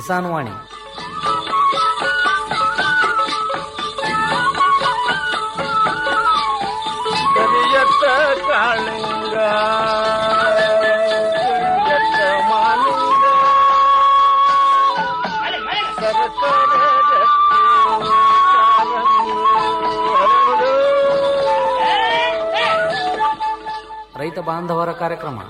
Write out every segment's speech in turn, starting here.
ಕಿಸಾನ್ ವಾಣಿ ಕರಿಯತ್ತ ಕಾಳಿಂಗ ಕರಿಯತ್ತ ಮಾಲಿಂಗ ಸರಸರ ರತ್ನ ಕಾಲಂಗು ಹರಡು. ರೈತ ಬಾಂಧವರ ಕಾರ್ಯಕ್ರಮ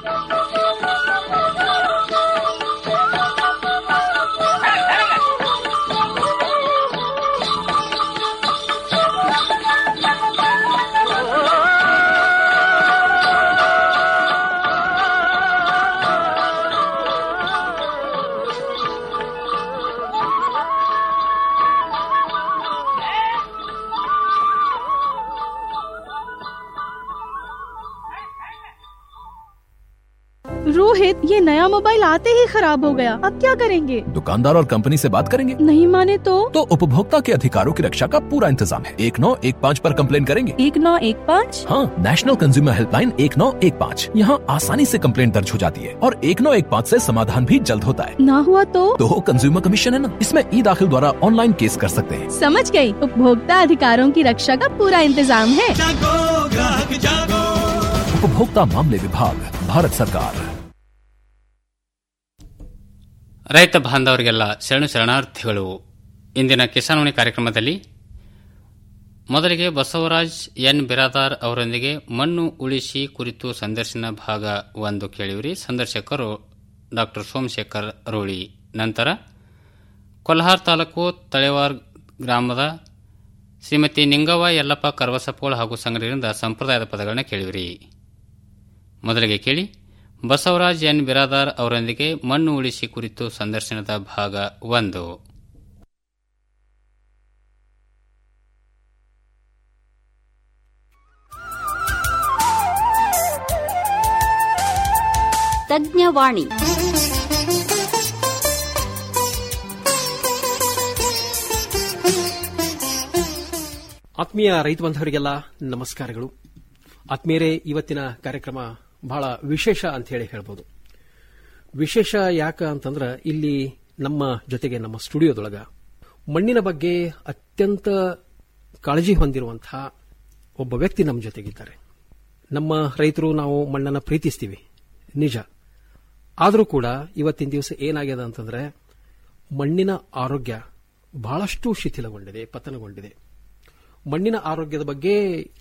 रोहित ये नया मोबाइल आते ही खराब हो गया अब क्या करेंगे दुकानदार और कंपनी से बात करेंगे नहीं माने तो तो उपभोक्ता के अधिकारों की रक्षा का पूरा इंतजाम है एक नौ एक पाँच आरोप कम्प्लेन करेंगे एक नौ एक पाँच हाँ नेशनल कंज्यूमर हेल्पलाइन एक नौ एक पाँच यहाँ आसानी से कंप्लेन दर्ज हो जाती है और एक नौ एक पाँच ऐसी समाधान भी जल्द होता है ना हुआ तो तो कंज्यूमर कमीशन है ना इसमें ई दाखिल द्वारा ऑनलाइन केस कर सकते हैं समझ गई उपभोक्ता अधिकारों की रक्षा का पूरा इंतजाम है उपभोक्ता मामले विभाग भारत सरकार ರೈತ ಬಾಂಧವರಿಗೆಲ್ಲ ಶರಣು ಶರಣಾರ್ಥಿಗಳು ಇಂದಿನ ಕಿಸಾನ್ವಾಣಿ ಕಾರ್ಯಕ್ರಮದಲ್ಲಿ ಮೊದಲಿಗೆ ಬಸವರಾಜ್ ಎನ್ ಬಿರಾದಾರ್ ಅವರೊಂದಿಗೆ ಮಣ್ಣು ಉಳಿಸಿ ಕುರಿತು ಸಂದರ್ಶನ ಭಾಗ ಒಂದು ಕೇಳಿವಿರಿ ಸಂದರ್ಶಕರು ಡಾಕ್ಟರ್ ಸೋಮಶೇಖರ್ ರೋಳಿ ನಂತರ ಕೊಲ್ಹಾರ್ ತಾಲೂಕು ತಳೆವಾರ್ ಗ್ರಾಮದ ಶ್ರೀಮತಿ ನಿಂಗವ್ವ ಯಲ್ಲಪ್ಪ ಕರ್ವಸಪ್ಪೋಳ ಹಾಗೂ ಸಂಘಟನೆಯಿಂದ ಸಂಪ್ರದಾಯದ ಪದಗಳನ್ನ ಕೇಳಿವಿರಿ ಮೊದಲಿಗೆ ಕೇಳಿ ಬಸವರಾಜ್ ಎನ್ ಬಿರಾದಾರ್ ಅವರೊಂದಿಗೆ ಮಣ್ಣು ಉಳಿಸಿ ಕುರಿತು ಸಂದರ್ಶನದ ಭಾಗ ಒಂದು ತಜ್ಞವಾಣಿ ಆತ್ಮೀಯ ರೈತ ಬಾಂಧವರಿಗೆಲ್ಲ ನಮಸ್ಕಾರಗಳು ಆತ್ಮೀಯರೇ ಇವತ್ತಿನ ಕಾರ್ಯಕ್ರಮ ಬಹಳ ವಿಶೇಷ ಅಂತ ಹೇಳಿ ಹೇಳ್ಬೋದು ವಿಶೇಷ ಯಾಕ ಅಂತಂದ್ರ ಇಲ್ಲಿ ನಮ್ಮ ಜೊತೆಗೆ ನಮ್ಮ ಸ್ಟುಡಿಯೋದೊಳಗ ಮಣ್ಣಿನ ಬಗ್ಗೆ ಅತ್ಯಂತ ಕಾಳಜಿ ಹೊಂದಿರುವಂತಹ ಒಬ್ಬ ವ್ಯಕ್ತಿ ನಮ್ಮ ಜೊತೆಗಿದ್ದಾರೆ ನಮ್ಮ ರೈತರು ನಾವು ಮಣ್ಣನ್ನು ಪ್ರೀತಿಸ್ತೀವಿ ನಿಜ ಆದರೂ ಕೂಡ ಇವತ್ತಿನ ದಿವಸ ಏನಾಗ್ಯದ ಅಂತಂದ್ರೆ ಮಣ್ಣಿನ ಆರೋಗ್ಯ ಬಹಳಷ್ಟು ಶಿಥಿಲಗೊಂಡಿದೆ ಪತನಗೊಂಡಿದೆ ಮಣ್ಣಿನ ಆರೋಗ್ಯದ ಬಗ್ಗೆ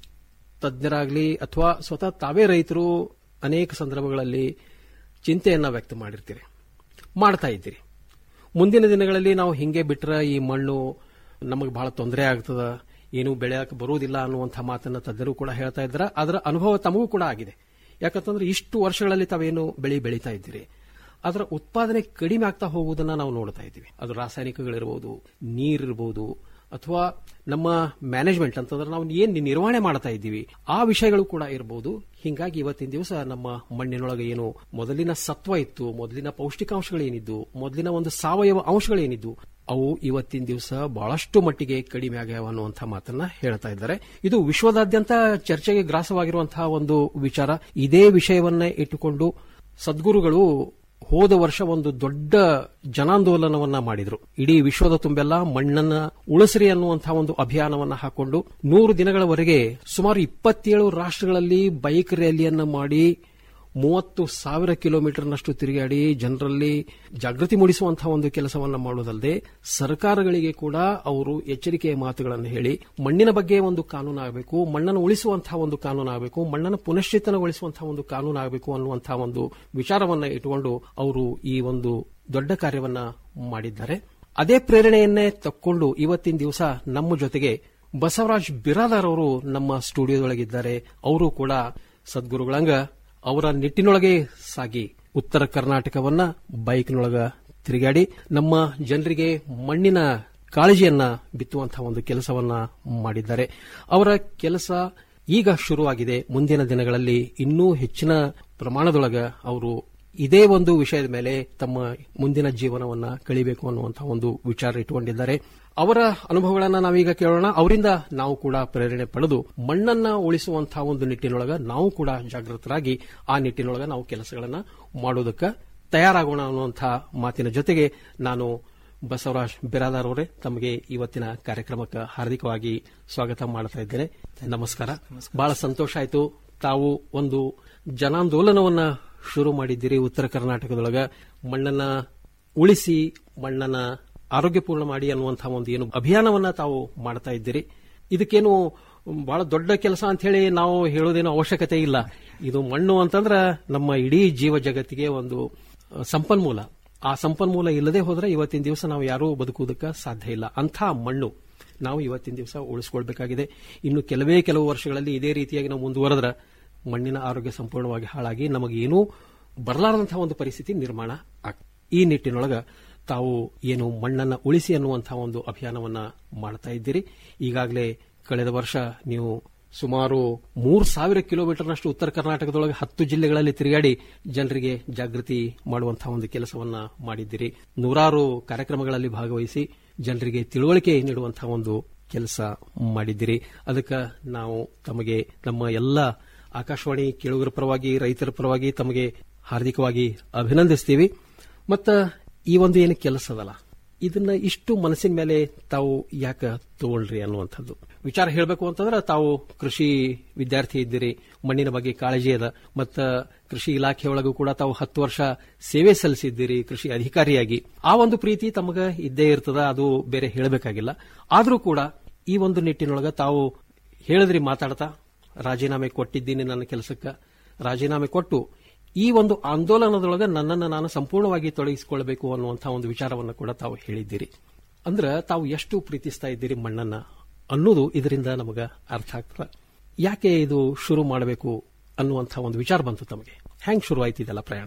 ತಜ್ಞರಾಗಲಿ ಅಥವಾ ಸ್ವತಃ ತಾವೇ ರೈತರು ಅನೇಕ ಸಂದರ್ಭಗಳಲ್ಲಿ ಚಿಂತೆಯನ್ನ ವ್ಯಕ್ತ ಮಾಡಿರ್ತೀರಿ ಮಾಡ್ತಾ ಇದ್ದೀರಿ ಮುಂದಿನ ದಿನಗಳಲ್ಲಿ ನಾವು ಹಿಂಗೆ ಬಿಟ್ರೆ ಈ ಮಣ್ಣು ನಮಗೆ ಬಹಳ ತೊಂದರೆ ಆಗ್ತದ ಏನು ಬೆಳೆಯಕ್ಕೆ ಬರುವುದಿಲ್ಲ ಅನ್ನುವಂಥ ಮಾತನ್ನ ತಜ್ಞರು ಕೂಡ ಹೇಳ್ತಾ ಇದ್ದಾರೆ ಅದರ ಅನುಭವ ತಮಗೂ ಕೂಡ ಆಗಿದೆ ಯಾಕಂತಂದ್ರೆ ಇಷ್ಟು ವರ್ಷಗಳಲ್ಲಿ ತಾವೇನು ಬೆಳೆ ಬೆಳೀತಾ ಇದ್ದೀರಿ ಅದರ ಉತ್ಪಾದನೆ ಕಡಿಮೆ ಆಗ್ತಾ ಹೋಗುವುದನ್ನ ನಾವು ನೋಡ್ತಾ ಇದ್ದೀವಿ ಅದು ರಾಸಾಯನಿಕಗಳಿರ್ಬೋದು ನೀರಿರ್ಬೋದು ಅಥವಾ ನಮ್ಮ ಮ್ಯಾನೇಜ್ಮೆಂಟ್ ಅಂತಂದ್ರೆ ನಾವು ಏನ್ ನಿರ್ವಹಣೆ ಮಾಡ್ತಾ ಇದ್ದೀವಿ ಆ ವಿಷಯಗಳು ಕೂಡ ಇರಬಹುದು ಹಿಂಗಾಗಿ ಇವತ್ತಿನ ದಿವಸ ನಮ್ಮ ಮಣ್ಣಿನೊಳಗೆ ಏನು ಮೊದಲಿನ ಸತ್ವ ಇತ್ತು ಮೊದಲಿನ ಪೌಷ್ಟಿಕಾಂಶಗಳೇನಿದ್ದು ಮೊದಲಿನ ಒಂದು ಸಾವಯವ ಅಂಶಗಳೇನಿದ್ದು ಅವು ಇವತ್ತಿನ ದಿವಸ ಬಹಳಷ್ಟು ಮಟ್ಟಿಗೆ ಕಡಿಮೆ ಆಗ್ಯಾವ ಅನ್ನುವಂಥ ಮಾತನ್ನ ಹೇಳ್ತಾ ಇದ್ದಾರೆ ಇದು ವಿಶ್ವದಾದ್ಯಂತ ಚರ್ಚೆಗೆ ಗ್ರಾಸವಾಗಿರುವಂತಹ ಒಂದು ವಿಚಾರ ಇದೇ ವಿಷಯವನ್ನ ಇಟ್ಟುಕೊಂಡು ಸದ್ಗುರುಗಳು ಹೋದ ವರ್ಷ ಒಂದು ದೊಡ್ಡ ಜನಾಂದೋಲನವನ್ನ ಮಾಡಿದ್ರು ಇಡೀ ವಿಶ್ವದ ತುಂಬೆಲ್ಲ ಮಣ್ಣನ್ನ ಉಳಿಸ್ರಿ ಅನ್ನುವಂತಹ ಒಂದು ಅಭಿಯಾನವನ್ನ ಹಾಕೊಂಡು ನೂರು ದಿನಗಳವರೆಗೆ ಸುಮಾರು ಇಪ್ಪತ್ತೇಳು ರಾಷ್ಟ್ರಗಳಲ್ಲಿ ಬೈಕ್ ರ್ಯಾಲಿಯನ್ನ ಮಾಡಿ ಮೂವತ್ತು ಸಾವಿರ ಕಿಲೋಮೀಟರ್ನಷ್ಟು ತಿರುಗಾಡಿ ಜನರಲ್ಲಿ ಜಾಗೃತಿ ಮೂಡಿಸುವಂತಹ ಒಂದು ಕೆಲಸವನ್ನ ಮಾಡುವುದಲ್ಲದೆ ಸರ್ಕಾರಗಳಿಗೆ ಕೂಡ ಅವರು ಎಚ್ಚರಿಕೆಯ ಮಾತುಗಳನ್ನು ಹೇಳಿ ಮಣ್ಣಿನ ಬಗ್ಗೆ ಒಂದು ಕಾನೂನು ಆಗಬೇಕು ಮಣ್ಣನ್ನು ಉಳಿಸುವಂತಹ ಒಂದು ಕಾನೂನು ಆಗಬೇಕು ಮಣ್ಣನ್ನು ಪುನಶ್ಚೇತನಗೊಳಿಸುವಂತಹ ಒಂದು ಕಾನೂನು ಆಗಬೇಕು ಅನ್ನುವಂತಹ ಒಂದು ವಿಚಾರವನ್ನ ಇಟ್ಟುಕೊಂಡು ಅವರು ಈ ಒಂದು ದೊಡ್ಡ ಕಾರ್ಯವನ್ನ ಮಾಡಿದ್ದಾರೆ ಅದೇ ಪ್ರೇರಣೆಯನ್ನೇ ತಕ್ಕೊಂಡು ಇವತ್ತಿನ ದಿವಸ ನಮ್ಮ ಜೊತೆಗೆ ಬಸವರಾಜ್ ಬಿರಾದಾರ್ ಅವರು ನಮ್ಮ ಸ್ಟುಡಿಯೋದೊಳಗಿದ್ದಾರೆ ಅವರು ಕೂಡ ಸದ್ಗುರುಗಳಂಗ ಅವರ ನಿಟ್ಟಿನೊಳಗೆ ಸಾಗಿ ಉತ್ತರ ಕರ್ನಾಟಕವನ್ನ ಬೈಕ್ನೊಳಗ ತಿರುಗಾಡಿ ನಮ್ಮ ಜನರಿಗೆ ಮಣ್ಣಿನ ಕಾಳಜಿಯನ್ನ ಬಿತ್ತುವಂತಹ ಒಂದು ಕೆಲಸವನ್ನ ಮಾಡಿದ್ದಾರೆ ಅವರ ಕೆಲಸ ಈಗ ಶುರುವಾಗಿದೆ ಮುಂದಿನ ದಿನಗಳಲ್ಲಿ ಇನ್ನೂ ಹೆಚ್ಚಿನ ಪ್ರಮಾಣದೊಳಗ ಅವರು ಇದೇ ಒಂದು ವಿಷಯದ ಮೇಲೆ ತಮ್ಮ ಮುಂದಿನ ಜೀವನವನ್ನ ಕಳಿಬೇಕು ಅನ್ನುವಂತಹ ಒಂದು ವಿಚಾರ ಇಟ್ಟುಕೊಂಡಿದ್ದಾರೆ ಅವರ ಅನುಭವಗಳನ್ನ ನಾವೀಗ ಕೇಳೋಣ ಅವರಿಂದ ನಾವು ಕೂಡ ಪ್ರೇರಣೆ ಪಡೆದು ಮಣ್ಣನ್ನ ಉಳಿಸುವಂತಹ ಒಂದು ನಿಟ್ಟಿನೊಳಗ ನಾವು ಕೂಡ ಜಾಗೃತರಾಗಿ ಆ ನಿಟ್ಟಿನೊಳಗ ನಾವು ಕೆಲಸಗಳನ್ನ ಮಾಡೋದಕ್ಕೆ ತಯಾರಾಗೋಣ ಅನ್ನುವಂಥ ಮಾತಿನ ಜೊತೆಗೆ ನಾನು ಬಸವರಾಜ್ ಬಿರಾದಾರ್ ಅವರೇ ತಮಗೆ ಇವತ್ತಿನ ಕಾರ್ಯಕ್ರಮಕ್ಕೆ ಹಾರ್ದಿಕವಾಗಿ ಸ್ವಾಗತ ಮಾಡ್ತಾ ಇದ್ದೇನೆ ನಮಸ್ಕಾರ ಬಹಳ ಸಂತೋಷ ಆಯಿತು ತಾವು ಒಂದು ಜನಾಂದೋಲನವನ್ನ ಶುರು ಮಾಡಿದ್ದೀರಿ ಉತ್ತರ ಕರ್ನಾಟಕದೊಳಗ ಮಣ್ಣನ್ನ ಉಳಿಸಿ ಮಣ್ಣನ್ನ ಆರೋಗ್ಯಪೂರ್ಣ ಮಾಡಿ ಅನ್ನುವಂತಹ ಒಂದು ಏನು ಅಭಿಯಾನವನ್ನ ತಾವು ಮಾಡ್ತಾ ಇದ್ದೀರಿ ಇದಕ್ಕೇನು ಬಹಳ ದೊಡ್ಡ ಕೆಲಸ ಅಂತ ಹೇಳಿ ನಾವು ಹೇಳೋದೇನು ಅವಶ್ಯಕತೆ ಇಲ್ಲ ಇದು ಮಣ್ಣು ಅಂತಂದ್ರ ನಮ್ಮ ಇಡೀ ಜೀವ ಜಗತ್ತಿಗೆ ಒಂದು ಅಹ್, ಸಂಪನ್ಮೂಲ ಆ ಸಂಪನ್ಮೂಲ ಇಲ್ಲದೆ ಹೋದ್ರೆ ಇವತ್ತಿನ ದಿವಸ ನಾವು ಯಾರೂ ಬದುಕುವುದಕ್ಕೆ ಸಾಧ್ಯ ಇಲ್ಲ ಅಂಥ ಮಣ್ಣು ನಾವು ಇವತ್ತಿನ ದಿವಸ ಉಳಿಸ್ಕೊಳ್ಬೇಕಾಗಿದೆ ಇನ್ನು ಕೆಲವೇ ಕೆಲವು ವರ್ಷಗಳಲ್ಲಿ ಇದೇ ರೀತಿಯಾಗಿ ನಾವು ಮುಂದುವರೆದ್ರೆ ಮಣ್ಣಿನ ಆರೋಗ್ಯ ಸಂಪೂರ್ಣವಾಗಿ ಹಾಳಾಗಿ ನಮಗೇನೂ ಬರಲಾರದಂತಹ ಒಂದು ಪರಿಸ್ಥಿತಿ ನಿರ್ಮಾಣ ಆಗ್ತದೆ ಈ ನಿಟ್ಟಿನೊಳಗ ತಾವು ಏನು ಮಣ್ಣನ್ನ ಉಳಿಸಿ ಅನ್ನುವಂತಹ ಒಂದು ಅಭಿಯಾನವನ್ನ ಮಾಡ್ತಾ ಇದ್ದೀರಿ ಈಗಾಗಲೇ ಕಳೆದ ವರ್ಷ ನೀವು ಸುಮಾರು ಮೂರು ಸಾವಿರ ಕಿಲೋಮೀಟರ್ನಷ್ಟು ಉತ್ತರ ಕರ್ನಾಟಕದೊಳಗೆ ಹತ್ತು ಜಿಲ್ಲೆಗಳಲ್ಲಿ ತಿರುಗಾಡಿ ಜನರಿಗೆ ಜಾಗೃತಿ ಮಾಡುವಂತಹ ಒಂದು ಕೆಲಸವನ್ನ ಮಾಡಿದ್ದೀರಿ ನೂರಾರು ಕಾರ್ಯಕ್ರಮಗಳಲ್ಲಿ ಭಾಗವಹಿಸಿ ಜನರಿಗೆ ತಿಳುವಳಿಕೆ ನೀಡುವಂತಹ ಒಂದು ಕೆಲಸ ಮಾಡಿದ್ದೀರಿ ಅದಕ್ಕೆ ನಾವು ತಮಗೆ ನಮ್ಮ ಎಲ್ಲ ಆಕಾಶವಾಣಿ ಕೇಳುಗರ ಪರವಾಗಿ ರೈತರ ಪರವಾಗಿ ತಮಗೆ ಹಾರ್ದಿಕವಾಗಿ ಅಭಿನಂದಿಸ್ತೀವಿ ಮತ್ತ ಈ ಒಂದು ಏನು ಕೆಲಸ ಅದಲ್ಲ ಇದನ್ನ ಇಷ್ಟು ಮನಸ್ಸಿನ ಮೇಲೆ ತಾವು ಯಾಕೆ ತಗೊಳ್ರಿ ಅನ್ನುವಂಥದ್ದು ವಿಚಾರ ಹೇಳಬೇಕು ಅಂತಂದ್ರೆ ತಾವು ಕೃಷಿ ವಿದ್ಯಾರ್ಥಿ ಇದ್ದೀರಿ ಮಣ್ಣಿನ ಬಗ್ಗೆ ಕಾಳಜಿ ಅದ ಮತ್ತ ಕೃಷಿ ಇಲಾಖೆ ಒಳಗೂ ಕೂಡ ತಾವು ಹತ್ತು ವರ್ಷ ಸೇವೆ ಸಲ್ಲಿಸಿದ್ದೀರಿ ಕೃಷಿ ಅಧಿಕಾರಿಯಾಗಿ ಆ ಒಂದು ಪ್ರೀತಿ ತಮಗ ಇದ್ದೇ ಇರ್ತದ ಅದು ಬೇರೆ ಹೇಳಬೇಕಾಗಿಲ್ಲ ಆದರೂ ಕೂಡ ಈ ಒಂದು ನಿಟ್ಟಿನೊಳಗ ತಾವು ಹೇಳಿದ್ರಿ ಮಾತಾಡ್ತಾ ರಾಜೀನಾಮೆ ಕೊಟ್ಟಿದ್ದೀನಿ ನನ್ನ ಕೆಲಸಕ್ಕೆ ರಾಜೀನಾಮೆ ಕೊಟ್ಟು ಈ ಒಂದು ಆಂದೋಲನದೊಳಗೆ ನನ್ನನ್ನು ನಾನು ಸಂಪೂರ್ಣವಾಗಿ ತೊಡಗಿಸಿಕೊಳ್ಳಬೇಕು ಅನ್ನುವಂತಹ ಒಂದು ವಿಚಾರವನ್ನು ಕೂಡ ತಾವು ಹೇಳಿದ್ದೀರಿ ಅಂದ್ರೆ ತಾವು ಎಷ್ಟು ಪ್ರೀತಿಸ್ತಾ ಇದ್ದೀರಿ ಮಣ್ಣನ್ನ ಅನ್ನೋದು ಇದರಿಂದ ನಮಗ ಅರ್ಥ ಆಗ್ತದೆ ಯಾಕೆ ಇದು ಶುರು ಮಾಡಬೇಕು ಅನ್ನುವಂತಹ ಒಂದು ವಿಚಾರ ಬಂತು ತಮಗೆ ಹೆಂಗ್ ಶುರು ಆಯ್ತು ಇದೆಲ್ಲ ಪ್ರಯಾಣ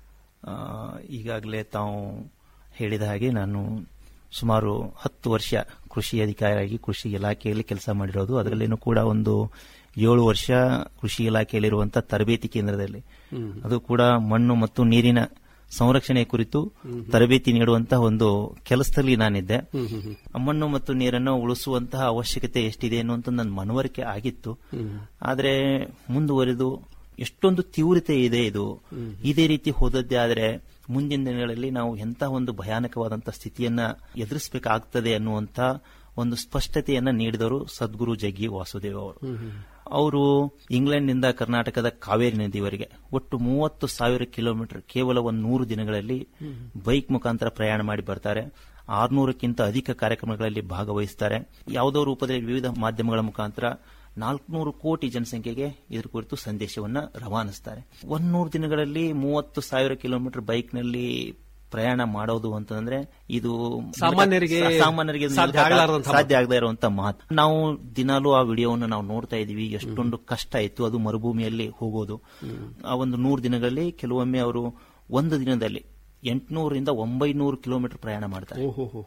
ಈಗಾಗಲೇ ತಾವು ಹೇಳಿದ ಹಾಗೆ ನಾನು ಸುಮಾರು ಹತ್ತು ವರ್ಷ ಕೃಷಿ ಅಧಿಕಾರಿಯಾಗಿ ಕೃಷಿ ಇಲಾಖೆಯಲ್ಲಿ ಕೆಲಸ ಮಾಡಿರೋದು ಅದರಲ್ಲೇನು ಕೂಡ ಒಂದು ಏಳು ವರ್ಷ ಕೃಷಿ ಇಲಾಖೆಯಲ್ಲಿರುವಂತಹ ತರಬೇತಿ ಕೇಂದ್ರದಲ್ಲಿ ಅದು ಕೂಡ ಮಣ್ಣು ಮತ್ತು ನೀರಿನ ಸಂರಕ್ಷಣೆ ಕುರಿತು ತರಬೇತಿ ನೀಡುವಂತಹ ಒಂದು ಕೆಲಸದಲ್ಲಿ ನಾನಿದ್ದೆ ಆ ಮಣ್ಣು ಮತ್ತು ನೀರನ್ನು ಉಳಿಸುವಂತಹ ಅವಶ್ಯಕತೆ ಎಷ್ಟಿದೆ ಅನ್ನುವಂತ ನನ್ನ ಮನವರಿಕೆ ಆಗಿತ್ತು ಆದ್ರೆ ಮುಂದುವರೆದು ಎಷ್ಟೊಂದು ತೀವ್ರತೆ ಇದೆ ಇದು ಇದೇ ರೀತಿ ಹೋದದ್ದೇ ಆದ್ರೆ ಮುಂದಿನ ದಿನಗಳಲ್ಲಿ ನಾವು ಎಂತ ಒಂದು ಭಯಾನಕವಾದಂತಹ ಸ್ಥಿತಿಯನ್ನ ಎದುರಿಸಬೇಕಾಗ್ತದೆ ಅನ್ನುವಂತ ಒಂದು ಸ್ಪಷ್ಟತೆಯನ್ನ ನೀಡಿದವರು ಸದ್ಗುರು ಜಗ್ಗಿ ವಾಸುದೇವ್ ಅವರು ಅವರು ಇಂಗ್ಲೆಂಡ್ನಿಂದ ಕರ್ನಾಟಕದ ಕಾವೇರಿ ನದಿವರೆಗೆ ಒಟ್ಟು ಮೂವತ್ತು ಸಾವಿರ ಕಿಲೋಮೀಟರ್ ಕೇವಲ ಒಂದು ನೂರು ದಿನಗಳಲ್ಲಿ ಬೈಕ್ ಮುಖಾಂತರ ಪ್ರಯಾಣ ಮಾಡಿ ಬರ್ತಾರೆ ಆರ್ನೂರಕ್ಕಿಂತ ಅಧಿಕ ಕಾರ್ಯಕ್ರಮಗಳಲ್ಲಿ ಭಾಗವಹಿಸ್ತಾರೆ ಯಾವುದೋ ರೂಪದಲ್ಲಿ ವಿವಿಧ ಮಾಧ್ಯಮಗಳ ಮುಖಾಂತರ ನಾಲ್ಕುನೂರು ಕೋಟಿ ಜನಸಂಖ್ಯೆಗೆ ಇದ್ರ ಕುರಿತು ಸಂದೇಶವನ್ನ ರವಾನಿಸ್ತಾರೆ ಒಂದೂರು ದಿನಗಳಲ್ಲಿ ಮೂವತ್ತು ಸಾವಿರ ಕಿಲೋಮೀಟರ್ ಬೈಕ್ನಲ್ಲಿ ಪ್ರಯಾಣ ಮಾಡೋದು ಅಂತಂದ್ರೆ ಇದು ಸಾಮಾನ್ಯರಿಗೆ ಸಾಮಾನ್ಯರಿಗೆ ಸಾಧ್ಯ ಆಗ್ಲಾರ್ದಂಥ ಸಾಧ್ಯ ಆಗದೇ ಇರುವಂತ ಮಾತು ನಾವು ದಿನಾಲೂ ಆ ವಿಡಿಯೋವನ್ನು ನಾವು ನೋಡ್ತಾ ಇದೀವಿ ಎಷ್ಟೊಂದು ಕಷ್ಟ ಇತ್ತು ಅದು ಮರುಭೂಮಿಯಲ್ಲಿ ಹೋಗೋದು ಆ ಒಂದು ನೂರು ದಿನಗಳಲ್ಲಿ ಕೆಲವೊಮ್ಮೆ ಅವರು ಒಂದು ದಿನದಲ್ಲಿ ಎಂಟುನೂರಿಂದ ಒಂಬೈನೂರು ಕಿಲೋಮೀಟರ್ ಪ್ರಯಾಣ ಮಾಡ್ತಾರೆ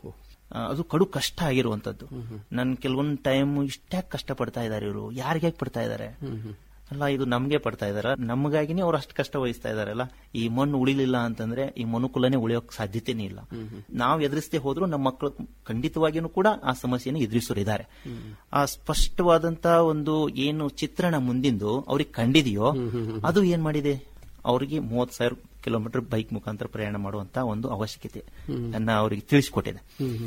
ಆ, ಅದು ಕಡು ಕಷ್ಟ ಆಗಿರುವಂತದ್ದು ನನ್ ಕೆಲವೊಂದು ಟೈಮ್ ಇಷ್ಟ್ಯಾಕ್ ಕಷ್ಟ ಪಡ್ತಾ ಇದಾರೆ ಇವರು ಯಾರಿಗೆ ಪಡ್ತಾ ಇದಾರೆ ಅಲ್ಲ ಇದು ನಮ್ಗೆ ಪಡ್ತಾ ಇದಾರ ನಮಗಾಗಿನೇ ಅವ್ರು ಅಷ್ಟು ಕಷ್ಟ ವಹಿಸ್ತಾ ಇದಾರಲ್ಲ ಈ ಮಣ್ಣು ಉಳಿಲಿಲ್ಲ ಅಂತಂದ್ರೆ ಈ ಮನುಕುಲನೇ ಉಳಿಯೋಕ್ ಸಾಧ್ಯತೆನೇ ಇಲ್ಲ ನಾವು ಎದುರಿಸದೆ ಹೋದ್ರು ನಮ್ಮ ಮಕ್ಕಳು ಖಂಡಿತವಾಗಿಯೂ ಕೂಡ ಆ ಸಮಸ್ಯೆಯನ್ನು ಎದುರಿಸೋರಿದ್ದಾರೆ ಆ ಸ್ಪಷ್ಟವಾದಂತ ಒಂದು ಏನು ಚಿತ್ರಣ ಮುಂದಿಂದು ಅವ್ರಿಗೆ ಕಂಡಿದೆಯೋ ಅದು ಏನ್ ಮಾಡಿದೆ ಅವರಿಗೆ ಮೂವತ್ ಸಾವಿರ ಕಿಲೋಮೀಟರ್ ಬೈಕ್ ಮುಖಾಂತರ ಪ್ರಯಾಣ ಮಾಡುವಂತ ಒಂದು ಅವಶ್ಯಕತೆ ಅನ್ನ ಅವರಿಗೆ ತಿಳಿಸಿಕೊಟ್ಟಿದೆ